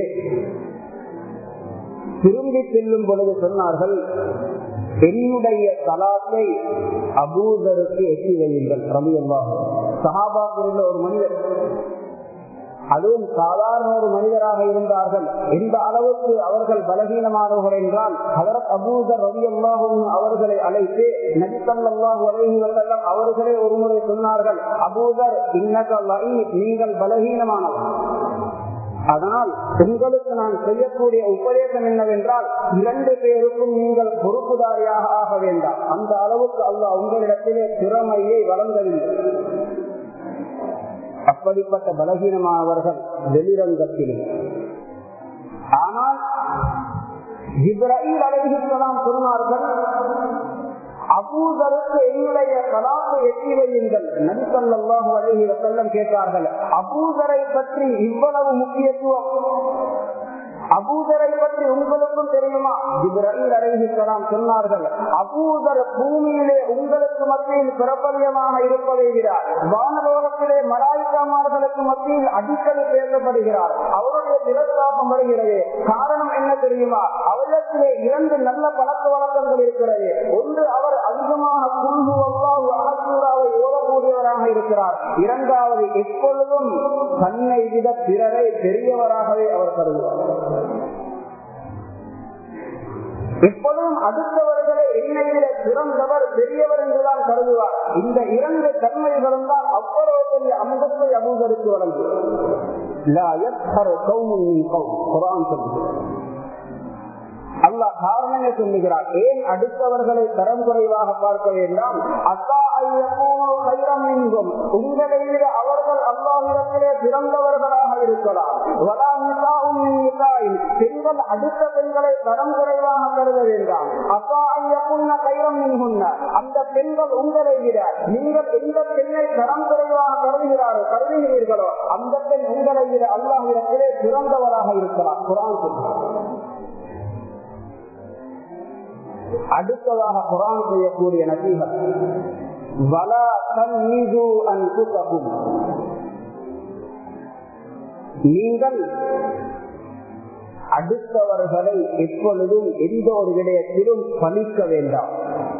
திரும்பி செல்லும் பொழுது சொன்னார்கள் என்னுடைய தலாத்தை அபூதருக்கு எட்டி வையுங்கள் ரவி அல்லாஹ் சஹாபாக்கில் ஒரு மனிதர் அதுவும் சாதாரண ஒரு மனிதராக இருந்தார்கள் எந்த அளவுக்கு அவர்கள் பலகீனமானவர்கள் என்றால் அதற்கு அபூதர் ரவி அல்லாஹும் அவர்களை அழைத்து நபிசல்லாஹு அலைஹி வசல்லம் அவர்களே ஒருமுறை சொன்னார்கள் அபூதர் இன்னக நீங்கள் பலகீனமானவர் அதனால் உங்களுக்கு நான் செய்யக்கூடிய உபதேசம் என்னவென்றால் இரண்டு பேருக்கும் நீங்கள் பொறுப்புதாரியாக ஆக வேண்டாம் அந்த அளவுக்கு அல்லாஹ் உங்களிடத்திலே திறமையை வழங்கவில்லை அப்படிப்பட்ட பலகீனமானவர்கள் வெளிரங்கத்திலே ஆனால் இப்ராஹிம் அலைஹிஸ்லாம் சொன்னார்கள் அபூதருக்கு என்னுடைய கலாத்தை எட்டி வையுங்கள் நபிசல்லாஹு அலைஹி வசல்லம் கேட்டார்கள் அபூதரை பற்றி இவ்வளவு முக்கியத்துவம் அபூதரை பற்றி உங்களுக்கும் தெரியுமா இப்ராஹிம் அலைஹிஸ்லாம் சொன்னார்கள் அபூதர் பூமியிலே உங்களுக்கு மத்தியில் பிரபல்யமாக இருப்பதை விட வானலோகத்திலே மலாய்க்காமார்களுக்கு மத்தியில் அடிக்கடி பேசப்படுகிறார் அவருடைய திரஸ்தாபம் வருகிறது காரணம் என்ன தெரியுமா அவரிடத்திலே இரண்டு நல்ல பழக்க வழக்கங்கள் இருக்கிறது ஒன்று அவர் அதிகமாக குழுகு அல்லாஹ் அகசூராவை ஓடக்கூடியவராக இருக்கிறார் இரண்டாவது எப்பொழுதும் தன்னை விட பிறரை பெரியவராகவே அவர் கருதுவார் எப்பொழுதும் அடுத்தவர்களை எண்ணெயில சிறந்தவர் பெரியவர் என்றுதான் கருதுவார் இந்த இரண்டு தன்மைகளும் தான் அவ்வளவு பெரிய அமுகத்தை அபூதருக்கு வழங்கும் அல்லாஹ் காரணமே சொல்லுகிறார் ஏன் அடுத்தவர்களை தரம் குறைவாக பார்க்க வேண்டாம் அத்தா ஐயம் என்கும் உங்களை விட அவர்கள் அல்லாஹிடத்திலே சிறந்தவர்களாக இருக்கலாம் வலா நிசாவும் பெண்கள் அடுத்த பெண்களை தரம் குறைவாக கருத வேண்டாம் அத்தா ஐயப்புண்ண கைரம் என்குன்ன அந்த பெண்கள் உங்களை விட நீங்கள் எந்த பெண்ணை தரம் குறைவாக கருதுகிறாரோ கருதுகிறீர்களோ அந்த பெண் உங்களை விட அல்லாஹிடத்திலே சிறந்தவராக இருக்கலாம் குரான் சொல்கிறார் அடுத்ததாக குரான் செய்யக்கூடிய நசீகத் வலா தன்மீது அன்புத்தகும் நீங்கள் அடுத்தவர்களை எப்பொழுதும் எந்த ஒரு விடயத்திலும் பணிக்க வேண்டாம்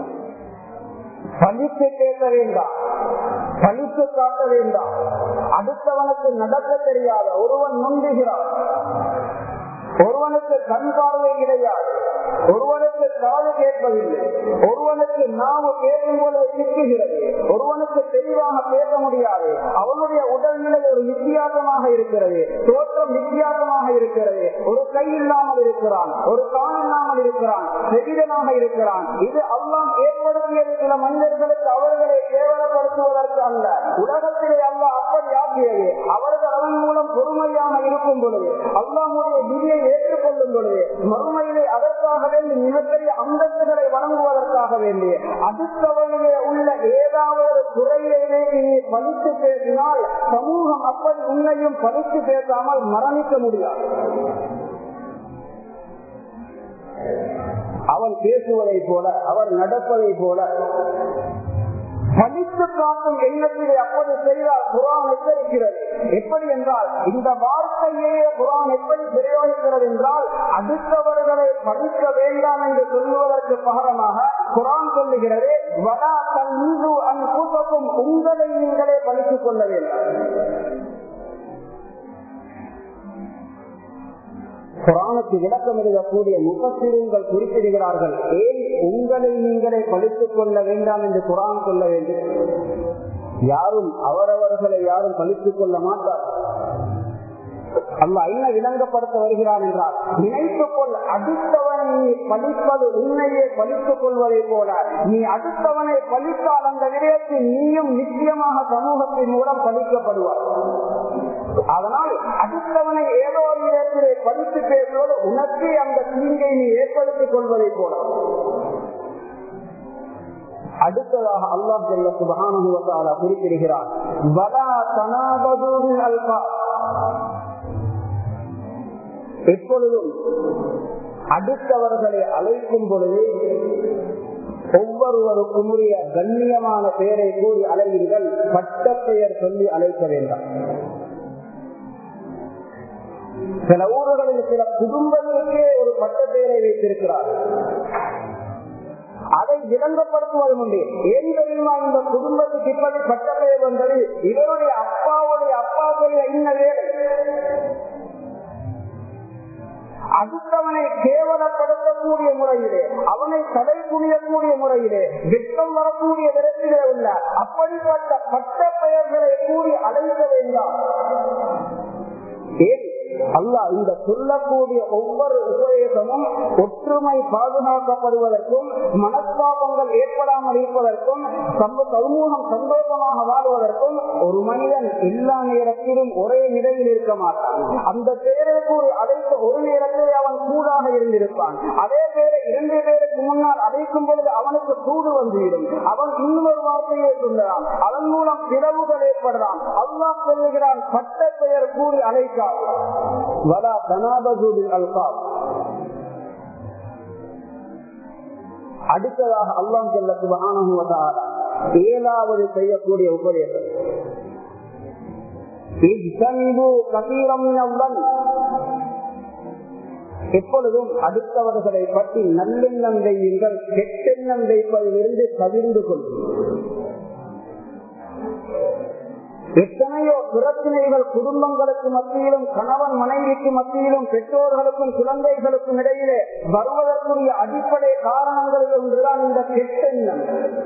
பழித்து பேச வேண்டாம் பழித்து காட்ட வேண்டாம் அடுத்தவனுக்கு நடக்க தெரியாத ஒருவன் நொந்துகிறான் ஒருவனுக்கு கண் பார்வை கிடையாது ஒருவனுக்கு காது கேட்பதில்லை ஒருவனுக்கு நாம பேசும் போது சிக்குகிறது ஒருவனுக்கு தெளிவாக பேச முடியாது அவனுடைய உடல்நிலை ஒரு வித்தியாசமாக இருக்கிறது தோற்றம் வித்தியாசமாக இருக்கிறது ஒரு கை இல்லாமல் இருக்கிறான் ஒரு கால் இல்லாமல் இருக்கிறான் செவிடனாக இருக்கிறான் இது அல்லாம் ஏற்படுத்தியது சில மனிதர்களுக்கு அவர்களை கேவலப்படுத்துவதற்கு அல்ல உலகத்திலே அல்ல அப்படி ஆக்கியது அவர்கள் அதன் மூலம் பொறுமையாக இருக்கும் பொழுது அல்லாமுடைய விதியை ஏற்றுக்கொள்ளும் பொழுது மறுமையிலே அதற்காக வேண்டி மிகப்பெரிய அந்தஸ்துகளை வழங்குவதற்காக வேண்டி அடுத்தவழிலே உள்ள ஏதாவது ஒரு துறையை நீ பழித்து பேசினால் சமூகம் அப்படி உன்னையும் பழித்து பேசாமல் மரணிக்க முடியாது அவன் பேசுவதை போல அவர் நடப்பதை போல பழித்து காட்டும் எண்ணத்திலே அப்போது செய்தால் குரான் எச்சரிக்கிறது எப்படி என்றால் இந்த வார்த்தையே குரான் எப்படி பிரயோகிக்கிறது என்றால் அடுத்தவர்களை படிக்க வேண்டாம் என்று சொல்லுவதற்கு பகரமாக குரான் சொல்லுகிறது வடா தன் மீது அன் கூட்டக்கும் உங்களை நீங்களே படித்துக் கொள்ள வேண்டும் குரானுக்கு விளக்கம் எழுதக்கூடிய முகத்திருங்கள் குறிப்பிடுகிறார்கள் ஏன் உங்களை நீங்களே படித்துக் கொள்ள வேண்டாம் என்று குரான் சொல்ல வேண்டும் யாரும் அவரவர்களை யாரும் படித்துக் கொள்ள மாட்டார் அல்ல என்ன விளங்கப்படுத்த வருகிறான் என்றால் நினைத்துக் கொள் அடுத்தவனை நீ பழிப்பது உன்னையே பழித்துக் கொள்வதை போல நீ அடுத்தவனை பழித்தால் அந்த விடயத்தில் நீயும் நிச்சயமாக சமூகத்தின் மூலம் பழிக்கப்படுவார் அதனால் அடுத்தவனை ஏதோ ஒரு இடத்திலே படித்து பேசுவது உனக்கு அந்த தீங்கை நீ ஏற்படுத்திக் கொள்வதை போல அடுத்ததாக அல்லாஹ் ஜல்ல சுபஹானுவத்தால குறிப்பிடுகிறார் வலா தனாபதூரின் அல்பா எப்பொழுதும் அடுத்தவர்களை அழைக்கும் பொழுது ஒவ்வொருவருக்கும் உரிய கண்ணியமான பெயரை கூறி அழையுங்கள் பட்ட பெயர் சொல்லி அழைக்க வேண்டாம் சில ஊர்களில் சில குடும்பங்களுக்கே ஒரு பட்ட பெயரை வைத்திருக்கிறார் அதை விளங்கப்படுத்துவது உண்டு ஏன் தெரியுமா இந்த குடும்பத்துக்கு இப்படி பட்ட பெயர் வந்தது இவருடைய அப்பாவுடைய அப்பாவுடைய இன்ன வேலை அடுத்தவனை கேவலப்படுத்தக்கூடிய முறையிலே அவனை தடை புரியக்கூடிய முறையிலே வெட்டம் வரக்கூடிய விதத்திலே உள்ள அப்படிப்பட்ட பட்ட பெயர்களை கூறி அழைக்க வேண்டாம் ஏன் அல்லா இந்த சொல்லக்கூடிய ஒவ்வொரு உபயோகமும் ஒற்றுமை பாதுகாக்கப்படுவதற்கும் மனஸ்தாபங்கள் ஏற்படாமல் இருப்பதற்கும் சமூகம் சந்தோஷமாக வாழ்வதற்கும் ஒரு மனிதன் எல்லா நேரத்திலும் ஒரே நிலையில் இருக்க மாட்டான் அந்த பேருக்கு ஒரு அழைத்த ஒரு நேரத்தில் அவன் கூடாக இருந்திருப்பான் அதே பேரை இரண்டு பேருக்கு முன்னால் அழைக்கும் பொழுது அவனுக்கு சூடு வந்துவிடும் அவன் இன்னொரு வார்த்தையை சொல்லலாம் அதன் மூலம் பிளவுகள் ஏற்படலாம் அல்லா சொல்லுகிறான் பட்ட பெயர் கூறி அழைக்காது வலா தனாபூதில் அல்பாப் அடுத்ததாக அல்லாம் செல்ல சுபகான ஏழாவது செய்யக்கூடிய உபதேசம் எப்பொழுதும் அடுத்தவர்களை பற்றி நல்லெண்ணம் வையுங்கள் கெட்டெண்ணம் வைப்பதிலிருந்து தவிர்ந்து கொள்ளும் எத்தனையோ பிரச்சனைகள் குடும்பங்களுக்கு மத்தியிலும் கணவன் மனைவிக்கு மத்தியிலும் பெற்றோர்களுக்கும் குழந்தைகளுக்கும் இடையிலே வருவதற்குரிய அடிப்படை காரணங்களில் ஒன்றுதான் இந்த கெட்டெண்ணம்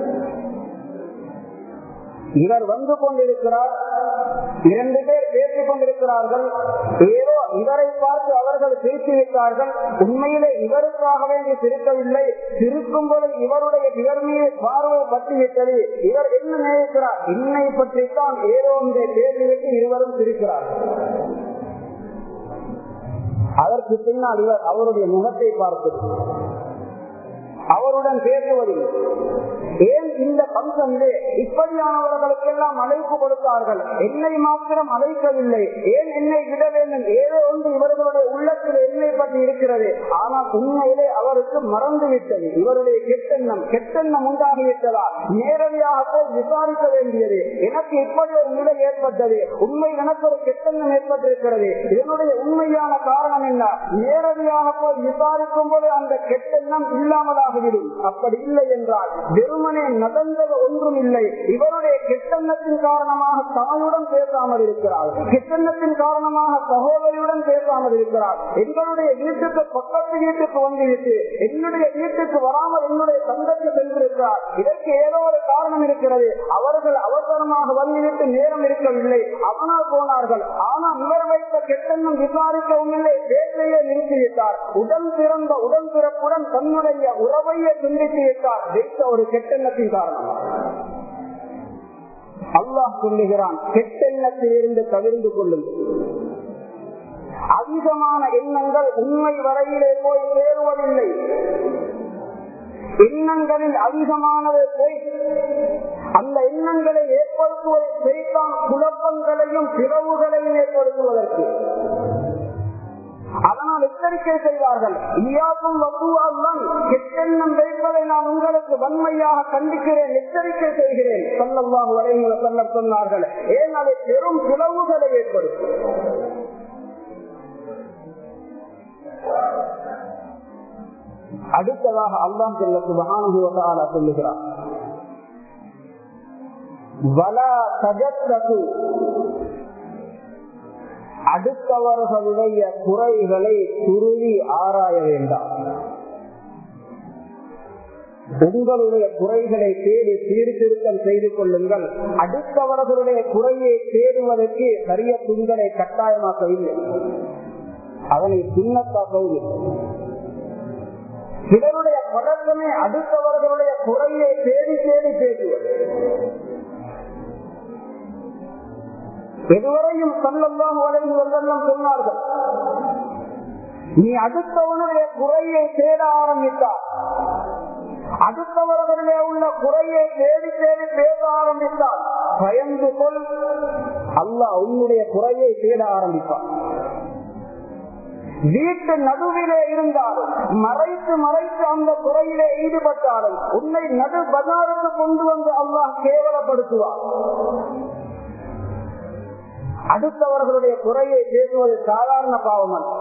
இவர் வந்து கொண்டிருக்கிறார் இரண்டு பேர் பேசிக் கொண்டிருக்கிறார்கள் ஏதோ இவரை பார்த்து அவர்கள் சிரித்து விட்டார்கள் உண்மையிலே இவருக்காக வேண்டி சிரிக்கவில்லை சிரிக்கும் போது இவருடைய இவர் மீது பார்வை பட்டுவிட்டது இவர் என்ன நினைக்கிறார் என்னை பற்றித்தான் ஏதோ ஒன்றை பேசிவிட்டு இருவரும் சிரிக்கிறார்கள் அதற்கு பின்னால் இவர் அவருடைய முகத்தை பார்த்து அவருடன் பேசுவதில்லை ஏன் இந்த பங்கனிலே இப்படியானவர்களுக்கெல்லாம் அழைப்பு கொடுத்தார்கள் என்னை மாத்திரம் அழைக்கவில்லை ஏன் என்னை விட வேண்டும் ஏதோ ஒன்று இவர்களுடைய உள்ளத்தில் என்னை பற்றி இருக்கிறது ஆனால் உண்மையிலே அவருக்கு மறந்து விட்டது இவருடைய கெட்டெண்ணம் கெட்டெண்ணம் உண்டாகிவிட்டதா நேரடியாக போய் விசாரிக்க வேண்டியது எனக்கு இப்படி ஒரு நிலை ஏற்பட்டது உண்மை எனக்கு ஒரு கெட்டெண்ணம் ஏற்பட்டிருக்கிறது இதனுடைய உண்மையான காரணம் என்ன நேரடியாக போய் விசாரிக்கும் போது அந்த கெட்டெண்ணம் இல்லாமலாகிவிடும் அப்படி இல்லை என்றால் வெறுமனே நடந்தது ஒன்றும் இல்லை இவருடைய கெட்டெண்ணத்தின் காரணமாக தாயுடன் பேசாமல் இருக்கிறார் கெட்டெண்ணத்தின் காரணமாக சகோதரியுடன் பேசாமல் இருக்கிறார் எங்களுடைய வீட்டுக்கு பக்கத்து வீட்டுக்கு வந்துவிட்டு என்னுடைய வீட்டுக்கு வராமல் என்னுடைய தந்தைக்கு சென்றிருக்கிறார் இதற்கு ஏதோ ஒரு காரணம் இருக்கிறது அவர்கள் அவசரமாக வந்துவிட்டு நேரம் இருக்கவில்லை அதனால் போனார்கள் ஆனால் இவர் வைத்த கெட்டெண்ணம் விசாரிக்கவும் இல்லை பேச்சையே நிறுத்திவிட்டார் உடன் பிறந்த உடன் பிறப்புடன் தன்னுடைய உறவையே சிந்தித்து விட்டார் வைத்த ஒரு கெட்டெண்ணத்தின் காரணம் அல்லாஹ் சொல்லுகிறான் கெட்டெண்ணத்தில் இருந்து தவிர்ந்து கொள்ளுங்கள் அதிகமான எண்ணங்கள் உண்மை வரையிலே போய் சேருவதில்லை எண்ணங்களில் அதிகமானதை போய் அந்த எண்ணங்களை ஏற்படுத்துவதை செய்தான் குழப்பங்களையும் பிளவுகளையும் ஏற்படுத்துவதற்கு அதனால் எச்சரிக்கை செய்வார்கள் இயாக்கும் வசூவான் கெட்டெண்ணம் வைப்பதை நான் உங்களுக்கு வன்மையாக கண்டிக்கிறேன் எச்சரிக்கை செய்கிறேன் சொல்லவாக வரைமுறை சொல்ல சொன்னார்கள் ஏன் அதை பெரும் பிளவுகளை ஏற்படுத்தும் அடுத்ததாக அல்லாம் செல்ல சுபகான சொல்லுகிறார் அடுத்தவர்களுடைய குறைகளை துருவி ஆராய வேண்டாம் உங்களுடைய குறைகளை தேடி சீர்திருத்தம் செய்து கொள்ளுங்கள் அடுத்தவர்களுடைய குறையை தேடுவதற்கு சரிய துண்களை கட்டாயமாக்கவில்லை அதனை சின்னத்தாக்கவும் சிலருடைய பழக்கமே அடுத்தவர்களுடைய குறையை தேடி தேடி பேசுவது எதுவரையும் சொல்லலாம் வளைந்து வந்தெல்லாம் சொன்னார்கள் நீ அடுத்தவனுடைய குறையை தேட ஆரம்பித்தார் அடுத்தவர்களுடைய உள்ள குறையை தேடி தேடி பேச ஆரம்பித்தார் பயந்து கொள் அல்லாஹ் உன்னுடைய குறையை தேட ஆரம்பிப்பார் வீட்டு நடுவிலே இருந்தாலும் மறைத்து மறைத்து அந்த குறையிலே ஈடுபட்டாலும் உன்னை நடு பஜாருக்கு கொண்டு வந்து அல்லாஹ் கேவலப்படுத்துவார் அடுத்தவர்களுடைய குறையை பேசுவது சாதாரண பாவம் அல்ல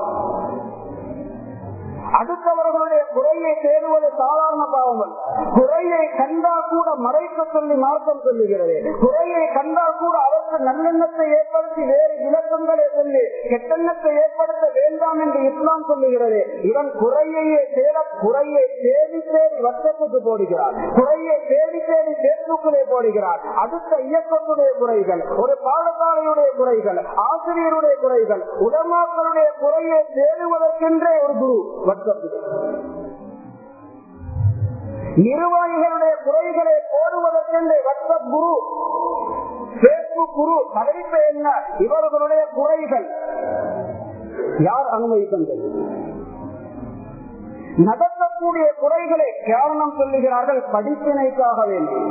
அடுத்தவர்களுடைய குறையை தேடுவது சாதாரண பாவம் அல்ல குறையை கண்டால் கூட மறைக்க சொல்லி மார்க்கம் சொல்லுகிறது குறையை கண்டால் கூட அவருக்கு நல்லெண்ணத்தை ஏற்படுத்தி வேறு இலக்கங்களை சொல்லி கெட்டெண்ணத்தை ஏற்படுத்த வேண்டாம் என்று இஸ்லாம் சொல்லுகிறது இவன் குறையையே தேட குறையை தேடி தேடி வட்டத்துக்கு போடுகிறார் குறையை தேடி தேடி பேஸ்புக்கிலே போடுகிறார் அடுத்த இயக்கத்துடைய குறைகள் ஒரு பாடசாலையுடைய குறைகள் ஆசிரியருடைய குறைகள் உடமாக்களுடைய குறையை தேடுவதற்கென்றே ஒரு குரு வட்டத்துக்கு நிர்வாகிகளுடைய குறைகளை போடுவதற்கென்றே வட்ட குரு பேஸ்புக் குரு தலைப்பு என்ன இவர்களுடைய குறைகள் யார் அனுமதிக்கின்றது நடக்கக்கூடிய குறைகளை காரணம் சொல்லுகிறார்கள் படிப்பினைக்காக வேண்டும்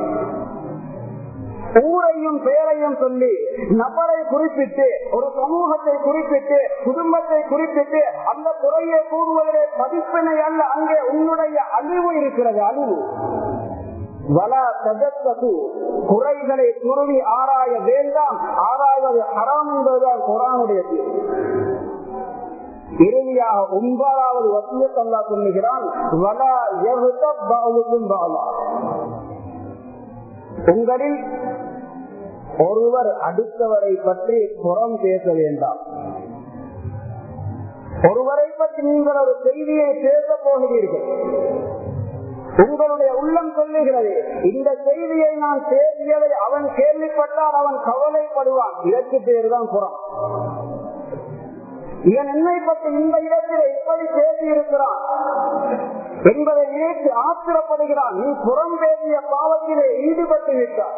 ஊரையும் பெயரையும் சொல்லி நபரை குறிப்பிட்டு ஒரு சமூகத்தை குறிப்பிட்டு குடும்பத்தை குறிப்பிட்டு அந்த குறையை கூடுவதிலே மதிப்பினை அல்ல அங்கே உன்னுடைய அழிவு இருக்கிறது அழிவு வல தஜத்து குறைகளை துருவி ஆராய வேண்டாம் ஆராய்வது ஹராம் என்பதுதான் குரானுடைய இறுதியாக ஒன்பதாவது வசியத்தல்லா சொல்லுகிறான் வல எவ்வுக்கும் பாலா உங்களில் ஒருவர் அடுத்தவரை பற்றி புறம் பேச வேண்டாம் ஒருவரை பற்றி நீங்கள் ஒரு செய்தியை பேச போகிறீர்கள் உங்களுடைய உள்ளம் சொல்லுகிறது இந்த செய்தியை நான் பேசியதை அவன் கேள்விப்பட்டால் அவன் கவலைப்படுவான் இதற்கு பேர் தான் புறம் இவன் என்னை பற்றி இந்த இடத்தில் எப்படி பேசி இருக்கிறான் என்பதை நினைத்து ஆத்திரப்படுகிறான் நீ புறம் பேசிய பாவத்திலே ஈடுபட்டு விட்டார்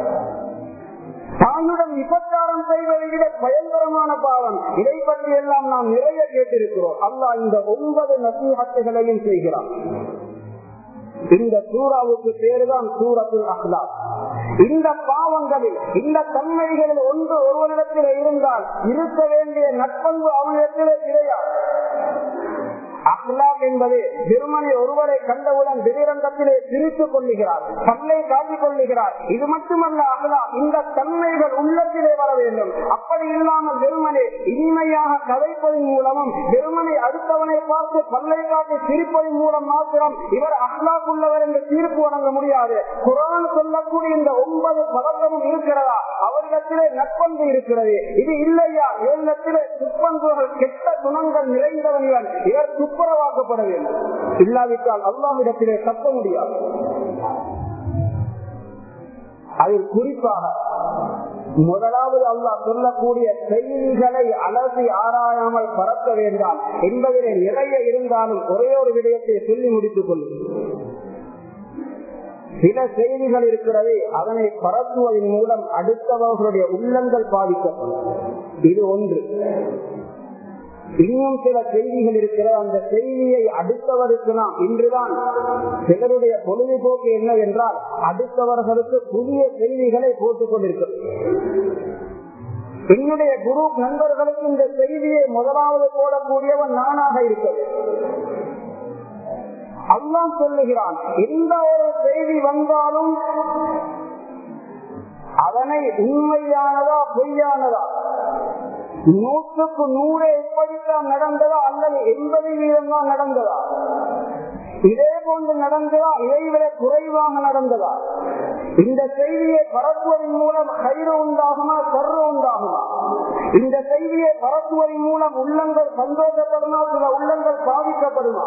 தாயுடன் விபச்சாரம் செய்வதை விட பயங்கரமான பாவம் இதை பற்றி எல்லாம் நாம் நிறைய கேட்டிருக்கிறோம் அல்லாஹ் இந்த ஒன்பது நசீகத்துகளையும் செய்கிறான் இந்த சூறாவுக்கு பேருதான் சூரத்தில் அஹ்லா இந்த பாவங்களில் இந்த தன்மைகளில் ஒன்று ஒருவரிடத்தில் இருந்தால் இருக்க வேண்டிய நட்பண்பு அவனிடத்திலே கிடையாது அஹ்லாக் என்பது திருமணி ஒருவரை கண்டவுடன் திடீரங்கத்திலே சிரித்துக் கொள்ளுகிறார் பல்லை காட்டிக் கொள்ளுகிறார் இது மட்டுமல்ல அஹ்லா இந்த தன்மைகள் உள்ளத்திலே வர வேண்டும் அப்படி இல்லாமல் வெறுமனே இனிமையாக கதைப்பதன் மூலமும் வெறுமனை அடுத்தவனை பார்த்து பல்லை காட்டி சிரிப்பதன் மூலம் மாத்திரம் இவர் அஹ்லாக் உள்ளவர் என்று தீர்ப்பு வழங்க முடியாது குரான் சொல்லக்கூடிய இந்த ஒன்பது பழக்கமும் இருக்கிறதா அவரிடத்திலே நட்பண்பு இருக்கிறது இது இல்லையா இவரிடத்திலே துப்பண்புகள் கெட்ட குணங்கள் நிறைந்தவன் இவன் இவர் துப்புரவாக்கப்பட வேண்டும் இல்லாவிட்டால் அல்லாவிடத்திலே தப்ப முடியாது அதில் குறிப்பாக முதலாவது அல்லாஹ் சொல்லக்கூடிய செய்திகளை அலசி ஆராயாமல் பறக்க வேண்டாம் என்பதிலே நிறைய இருந்தாலும் ஒரே ஒரு விடயத்தை சொல்லி முடித்துக் கொள்ளும் சில செய்திகள் இருக்கிறது அதனை பரப்புவதன் மூலம் அடுத்தவர்களுடைய உள்ளங்கள் பாதிக்கப்படும் இது ஒன்று இன்னும் சில செய்திகள் இருக்கிற அந்த செய்தியை அடுத்தவருக்கு நாம் இன்றுதான் சிலருடைய பொழுதுபோக்கு என்னவென்றால் அடுத்தவர்களுக்கு புதிய செய்திகளை போட்டுக் கொண்டிருக்கிறது என்னுடைய குரு நண்பர்களுக்கு இந்த செய்தியை முதலாவது போடக்கூடியவன் நானாக இருக்கிறேன் அல்லாஹ் சொல்லுகிறான் எந்த ஒரு செய்தி வந்தாலும் அதனை உண்மையானதா பொய்யானதா நூற்றுக்கு நூறு எப்படித்தான் நடந்ததா அல்லது எண்பது வீதம் தான் நடந்ததா இதே போன்று நடந்ததா இதை விட குறைவாக நடந்ததா இந்த செய்தியை பரப்புவதன் மூலம் கயிறு உண்டாகுமா சர்ற உண்டாகுமா இந்த செய்தியை பரப்புவதன் மூலம் உள்ளங்கள் சந்தோஷப்படுமா சில உள்ளங்கள் பாதிக்கப்படுமா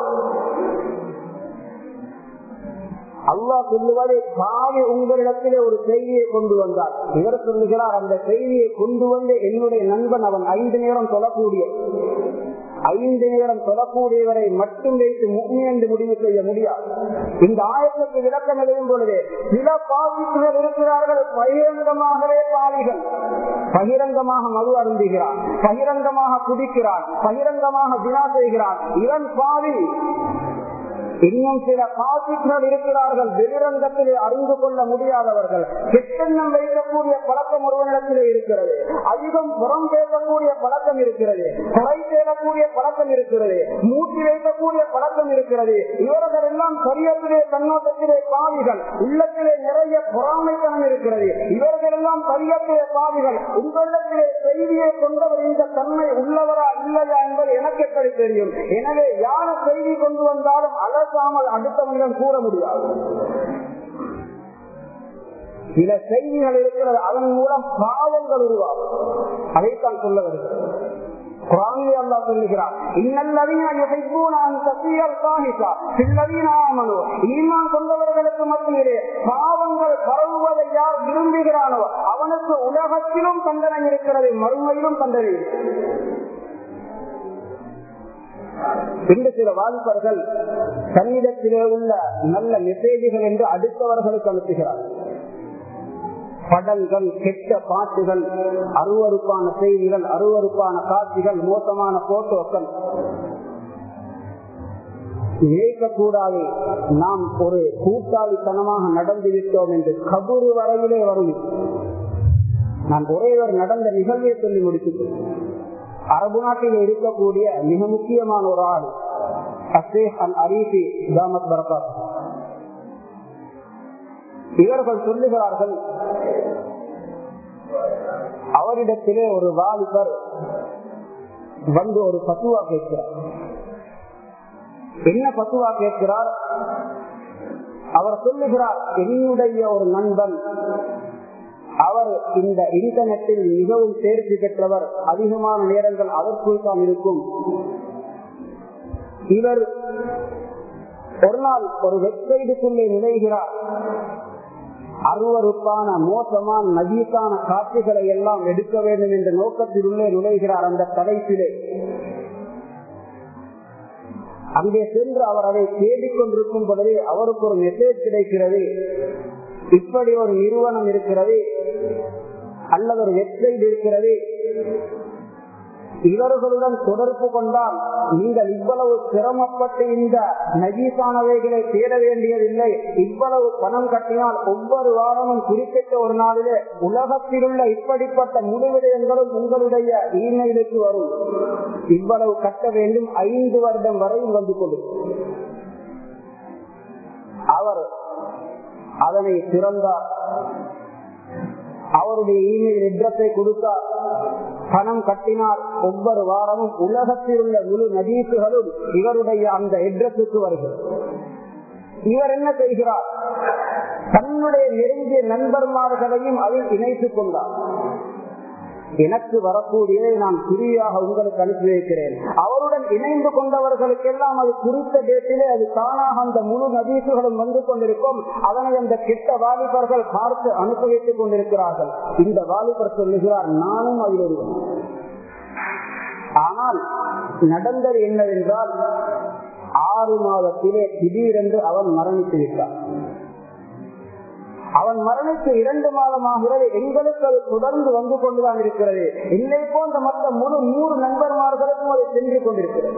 அல்லா சொல்லுவதை பாவி உங்களிடத்திலே ஒரு செய்தியை கொண்டு வந்தார் இவர் சொல்லுகிறார் அந்த செய்தியை கொண்டு வந்து என்னுடைய நண்பன் அவன் ஐந்து நேரம் சொல்லக்கூடிய ஐந்து நேரம் சொல்லக்கூடியவரை மட்டும் வைத்து முக்மி என்று முடிவு செய்ய முடியாது இந்த ஆயத்துக்கு விளக்கம் எழுதும் பொழுது சில பாவிக்குகள் இருக்கிறார்கள் பகிரங்கமாகவே பாவிகள் பகிரங்கமாக மது அருந்துகிறான் பகிரங்கமாக குடிக்கிறான் பகிரங்கமாக தினா செய்கிறான் இவன் பாவி இன்னும் சில காசிகள் இருக்கிறார்கள் வெளிரங்கத்திலே அறிந்து கொள்ள முடியாதவர்கள் கெட்டெண்ணம் வைக்கக்கூடிய பழக்கம் ஒருவனிடத்திலே இருக்கிறது அதிகம் புறம் பேசக்கூடிய பழக்கம் இருக்கிறது குறை தேடக்கூடிய பழக்கம் இருக்கிறது மூட்டி வைக்கக்கூடிய பழக்கம் இருக்கிறது இவர்கள் எல்லாம் சரியத்திலே கண்ணோட்டத்திலே பாவிகள் உள்ளத்திலே நிறைய பொறாமைத்தனம் இருக்கிறது இவர்கள் எல்லாம் சரியத்திலே பாவிகள் உங்களிடத்திலே செய்தியை கொண்டவர் இந்த தன்மை உள்ளவரா இல்லையா என்பது எனக்கு எப்படி தெரியும் எனவே யார் செய்தி கொண்டு வந்தாலும் அலசாமல் அடுத்தவனிடம் கூற முடியாது சில செய்திகள் இருக்கிறது அதன் மூலம் பாவங்கள் உருவாகும் அதைத்தான் சொல்ல வருகிறது குரானிலே அல்லா சொல்லுகிறார் இன்னல்லவீன யுஹிப்பூன அன் தஸீயல் ஃபாஹிஷா ஃபில்லதீன ஆமனு ஈமான் கொண்டவர்களுக்கு மத்தியிலே பாவங்கள் பரவுவதை யார் விரும்புகிறானோ அவனுக்கு உலகத்திலும் தண்டனை இருக்கிறது மறுமையிலும் தண்டனை இருக்கிறது இந்த சில வாலிபர்கள் தன்னிடத்திலே உள்ள நல்ல மெசேஜ்கள் என்று அடுத்தவர்களுக்கு அனுப்புகிறார்கள் படல்கள் கெட்ட பாட்டுகள் அருவறுப்பான செய்திகள் அருவறுப்பான காட்சிகள் மோசமான போட்டோக்கள் நினைக்கக்கூடாது நாம் ஒரு கூட்டாளித்தனமாக நடந்து விட்டோம் என்று கபூரு வரையிலே வரும் நான் ஒரேவர் நடந்த நிகழ்வை சொல்லி முடித்துட்டேன் அரபு நாட்டில் இருக்கக்கூடிய மிக முக்கியமான ஒரு ஆள் அசேஹ் அல் அரீபி தாமத் பரகாத் இவர்கள் சொல்லுகிறார்கள் அவரிடத்திலே ஒரு வாலிபர் வந்து ஒரு பத்துவா கேட்கிறார் என்ன பத்துவா கேட்கிறார் அவர் சொல்லுகிறார் என்னுடைய ஒரு நண்பன் அவர் இந்த இன்டர்நெட்டில் மிகவும் தேர்ச்சி பெற்றவர் அதிகமான நேரங்கள் அதற்குள் தான் இருக்கும் இவர் ஒரு நாள் ஒரு வெப்சைட்டுக்குள்ளே நுழைகிறார் அருவறுப்பான மோசமான நஜீசான காட்சிகளை எல்லாம் எடுக்க வேண்டும் என்ற நோக்கத்தில் உள்ளே நுழைகிறார் அந்த தலைப்பிலே அங்கே சென்று அவர் அதை தேடிக்கொண்டிருக்கும் பொழுது அவருக்கு ஒரு மெசேஜ் கிடைக்கிறது இப்படி ஒரு நிறுவனம் இருக்கிறது அல்லது ஒரு வெப்சைட் இருக்கிறது இவர்களுடன் தொடர்பு கொண்டால் நீங்கள் இவ்வளவு சிரமப்பட்டு இந்த நஜீசானவைகளை தேட வேண்டியதில்லை இவ்வளவு பணம் கட்டினால் ஒவ்வொரு வாரமும் குறிப்பிட்ட ஒரு நாளிலே உலகத்தில் உள்ள இப்படிப்பட்ட முடிவிடயங்களும் உங்களுடைய இமெயிலுக்கு வரும் இவ்வளவு கட்ட வேண்டும் ஐந்து வருடம் வரையும் வந்து கொண்டு அவர் அதனை திறந்தார் அவருடைய இமெயில் எட்ரஸை கொடுத்தார் பணம் கட்டினார் ஒவ்வொரு வாரமும் உலகத்தில் உள்ள முழு நதீசுகளும் இவருடைய அந்த எட்ரஸுக்கு வருகிறது இவர் என்ன செய்கிறார் தன்னுடைய நெருங்கிய நண்பர்மார்களையும் அதில் இணைத்துக் கொண்டார் எனக்கு வரக்கூடியதை நான் குறியாக உங்களுக்கு அனுப்பி வைக்கிறேன் அவருடன் இணைந்து கொண்டவர்களுக்கெல்லாம் அது குறித்த டேட்டிலே அது தானாக அந்த முழு நதீசுகளும் வந்து கொண்டிருக்கும் அதனை அந்த கெட்ட வாலிபர்கள் பார்த்து அனுப்பி வைத்துக் கொண்டிருக்கிறார்கள் இந்த வாலிபர் சொல்லுகிறார் நானும் அதில் ஒருவன் ஆனால் நடந்தது என்னவென்றால் ஆறு மாதத்திலே திடீரென்று அவன் மரணித்து விட்டான் அவன் மரணித்து இரண்டு மாதமாகிறது எங்களுக்கு அது தொடர்ந்து வந்து கொண்டுதான் இருக்கிறது என்னை போன்ற மற்ற முழு நூறு நண்பர்மார்களுக்கும் அது சென்று கொண்டிருக்கிறது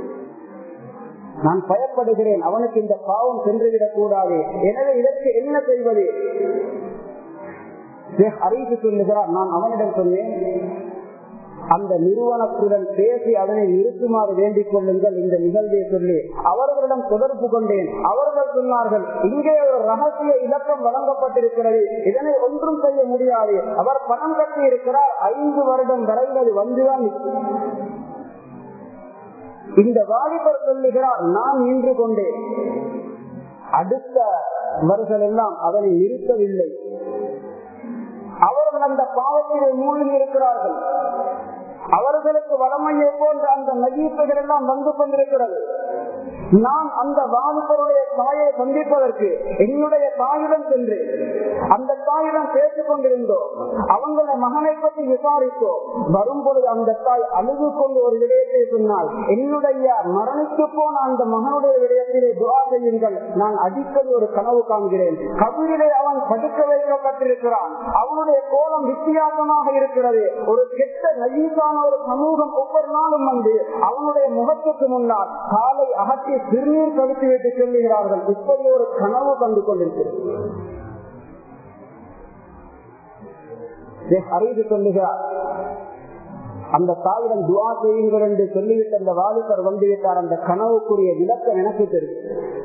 நான் பயப்படுகிறேன் அவனுக்கு இந்த பாவம் சென்றுவிடக் கூடாது எனவே இதற்கு என்ன செய்வது அறிவித்து சொல்லுகிறார் நான் அவனிடம் சொன்னேன் அந்த நிறுவனத்துடன் பேசி அதனை நிறுத்துமாறு வேண்டிக் கொள்ளுங்கள் இந்த நிகழ்வை சொல்லி அவர்களிடம் தொடர்பு கொண்டேன் அவர்கள் சொன்னார்கள் இங்கே ஒரு ரகசிய இலக்கம் வழங்கப்பட்டிருக்கிறது இதனை ஒன்றும் செய்ய முடியாது அவர் பணம் கட்டி இருக்கிறார் ஐந்து வருடம் வரையில் வந்துதான் இந்த வாலிபர் சொல்லுகிறார் நான் நின்று கொண்டேன் அடுத்தவர்கள் எல்லாம் அதனை நிறுத்தவில்லை அவர்கள் அந்த பாவத்திலே மூழ்கி இருக்கிறார்கள் அவர்களுக்கு வளமையை போன்ற அந்த நகீப்புகள் எல்லாம் வந்து கொண்டிருக்கிறது நான் அந்த வாலிபருடைய தாயை சந்திப்பதற்கு என்னுடைய தாயிடம் சென்று அந்த தாயிடம் பேசிக் கொண்டிருந்தோம் அவங்கள மகனை பற்றி விசாரித்தோம் வரும்பொழுது அந்த தாய் அழுது கொண்டு ஒரு விடயத்தை சொன்னால் என்னுடைய மரணித்து போன அந்த மகனுடைய விடயத்திலே துவா செய்யுங்கள் நான் அடிக்கடி ஒரு கனவு காண்கிறேன் கவிரிலே அவன் படுக்க வைக்கப்பட்டிருக்கிறான் அவனுடைய கோலம் வித்தியாசமாக இருக்கிறது ஒரு கெட்ட நயீசான ஒரு சமூகம் ஒவ்வொரு நாளும் வந்து அவனுடைய முகத்துக்கு முன்னால் காலை அகற்றி சிறுநீர் கழித்து விட்டு சொல்லுகிறார்கள் இப்படி ஒரு கனவு கண்டு கொண்டிருக்கிறது அறிவு சொல்லுகிறார் அந்த தாயிடம் துவா செய்யுங்கள் என்று சொல்லிவிட்டு அந்த வாலிபர் வந்துவிட்டார் அந்த கனவுக்குரிய விளக்கம் எனக்கு தெரியும்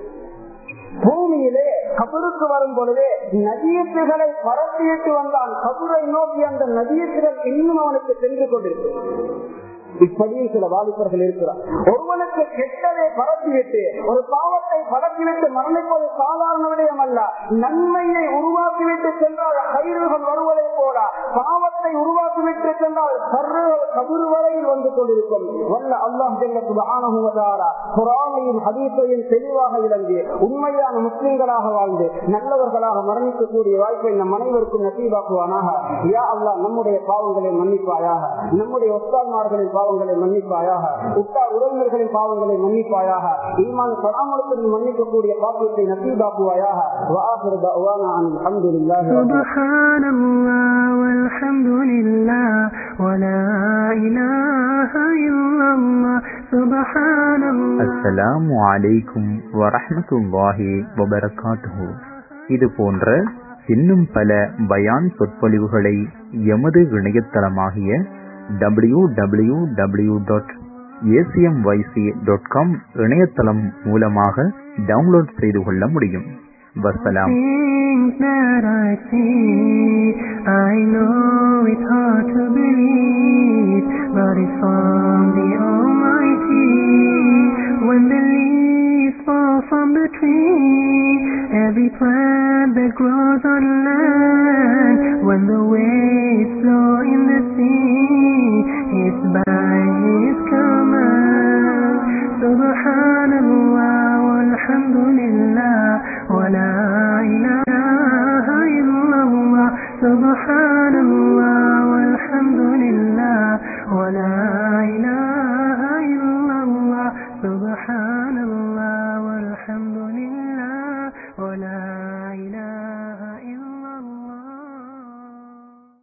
பூமியிலே கபருக்கு வரும் பொழுதே நதியத்துகளை பரப்பிட்டு வந்தான் கபுரை நோக்கி அந்த நதியத்துகள் இன்னும் அவனுக்கு சென்று கொண்டிருக்கு இப்படியும் சில வாலிபர்கள் இருக்கிறார் ஒருவனுக்கு கெட்டதை பரப்பிவிட்டு ஒரு பாவத்தை பரப்பிவிட்டு மரணிப்பது சாதாரண விடயம் அல்ல நன்மையை உருவாக்கிவிட்டு சென்றால் கயிறுகள் வருவதை போல பாவத்தை உருவாக்கிவிட்டு சென்றால் சர்றுகள் கபுரு வரையில் வந்து கொண்டிருக்கும் வல்ல அல்லாஹ் குரானையும் ஹதீஸையும் தெளிவாக விளங்கி உண்மையான முஸ்லிம்களாக வாழ்ந்து நல்லவர்களாக மரணிக்கக்கூடிய வாய்ப்பை நம் அனைவருக்கும் நசீவாக்குவானாக யா அல்லாஹ் நம்முடைய பாவங்களை மன்னிப்பாயாக நம்முடைய ஒத்தான்மார்களின் பாவங்களை மன்னிப்பாயாக உட்டார் உறவினர்களின் பாவங்களை மன்னிப்பாயாக ஈமான் பராமரிப்பில் மன்னிக்கக்கூடிய பாக்கியத்தை நசீபாக்குவாயாக வாஹிர் தஅவானா அல்ஹம்துலில்லாஹி سبحان الله والحمد لله ولا إله إلا الله سبحان الله அஸ்ஸலாமு அலைக்கும் வரஹ்மத்துல்லாஹி வபரகாத்துஹு இது போன்ற இன்னும் பல பயான் சொற்பொழிவுகளை எமது இணையதளமாகிய W W W dot A C M Y C dot com இணையதளம் மூலமாக டவுன்லோட் செய்து கொள்ள முடியும் வசலாம் Things that I see, I know it's hard to believe, but it's from the Almighty. When the leaves fall from the tree, every plant that grows on land, when the waves flow in the sea, it's by His command. Subhanallah, walhamdulillah, wa la ilaha illallah. Subhanallah, walhamdulillah, wa la ilaha illallah. Subhanallah.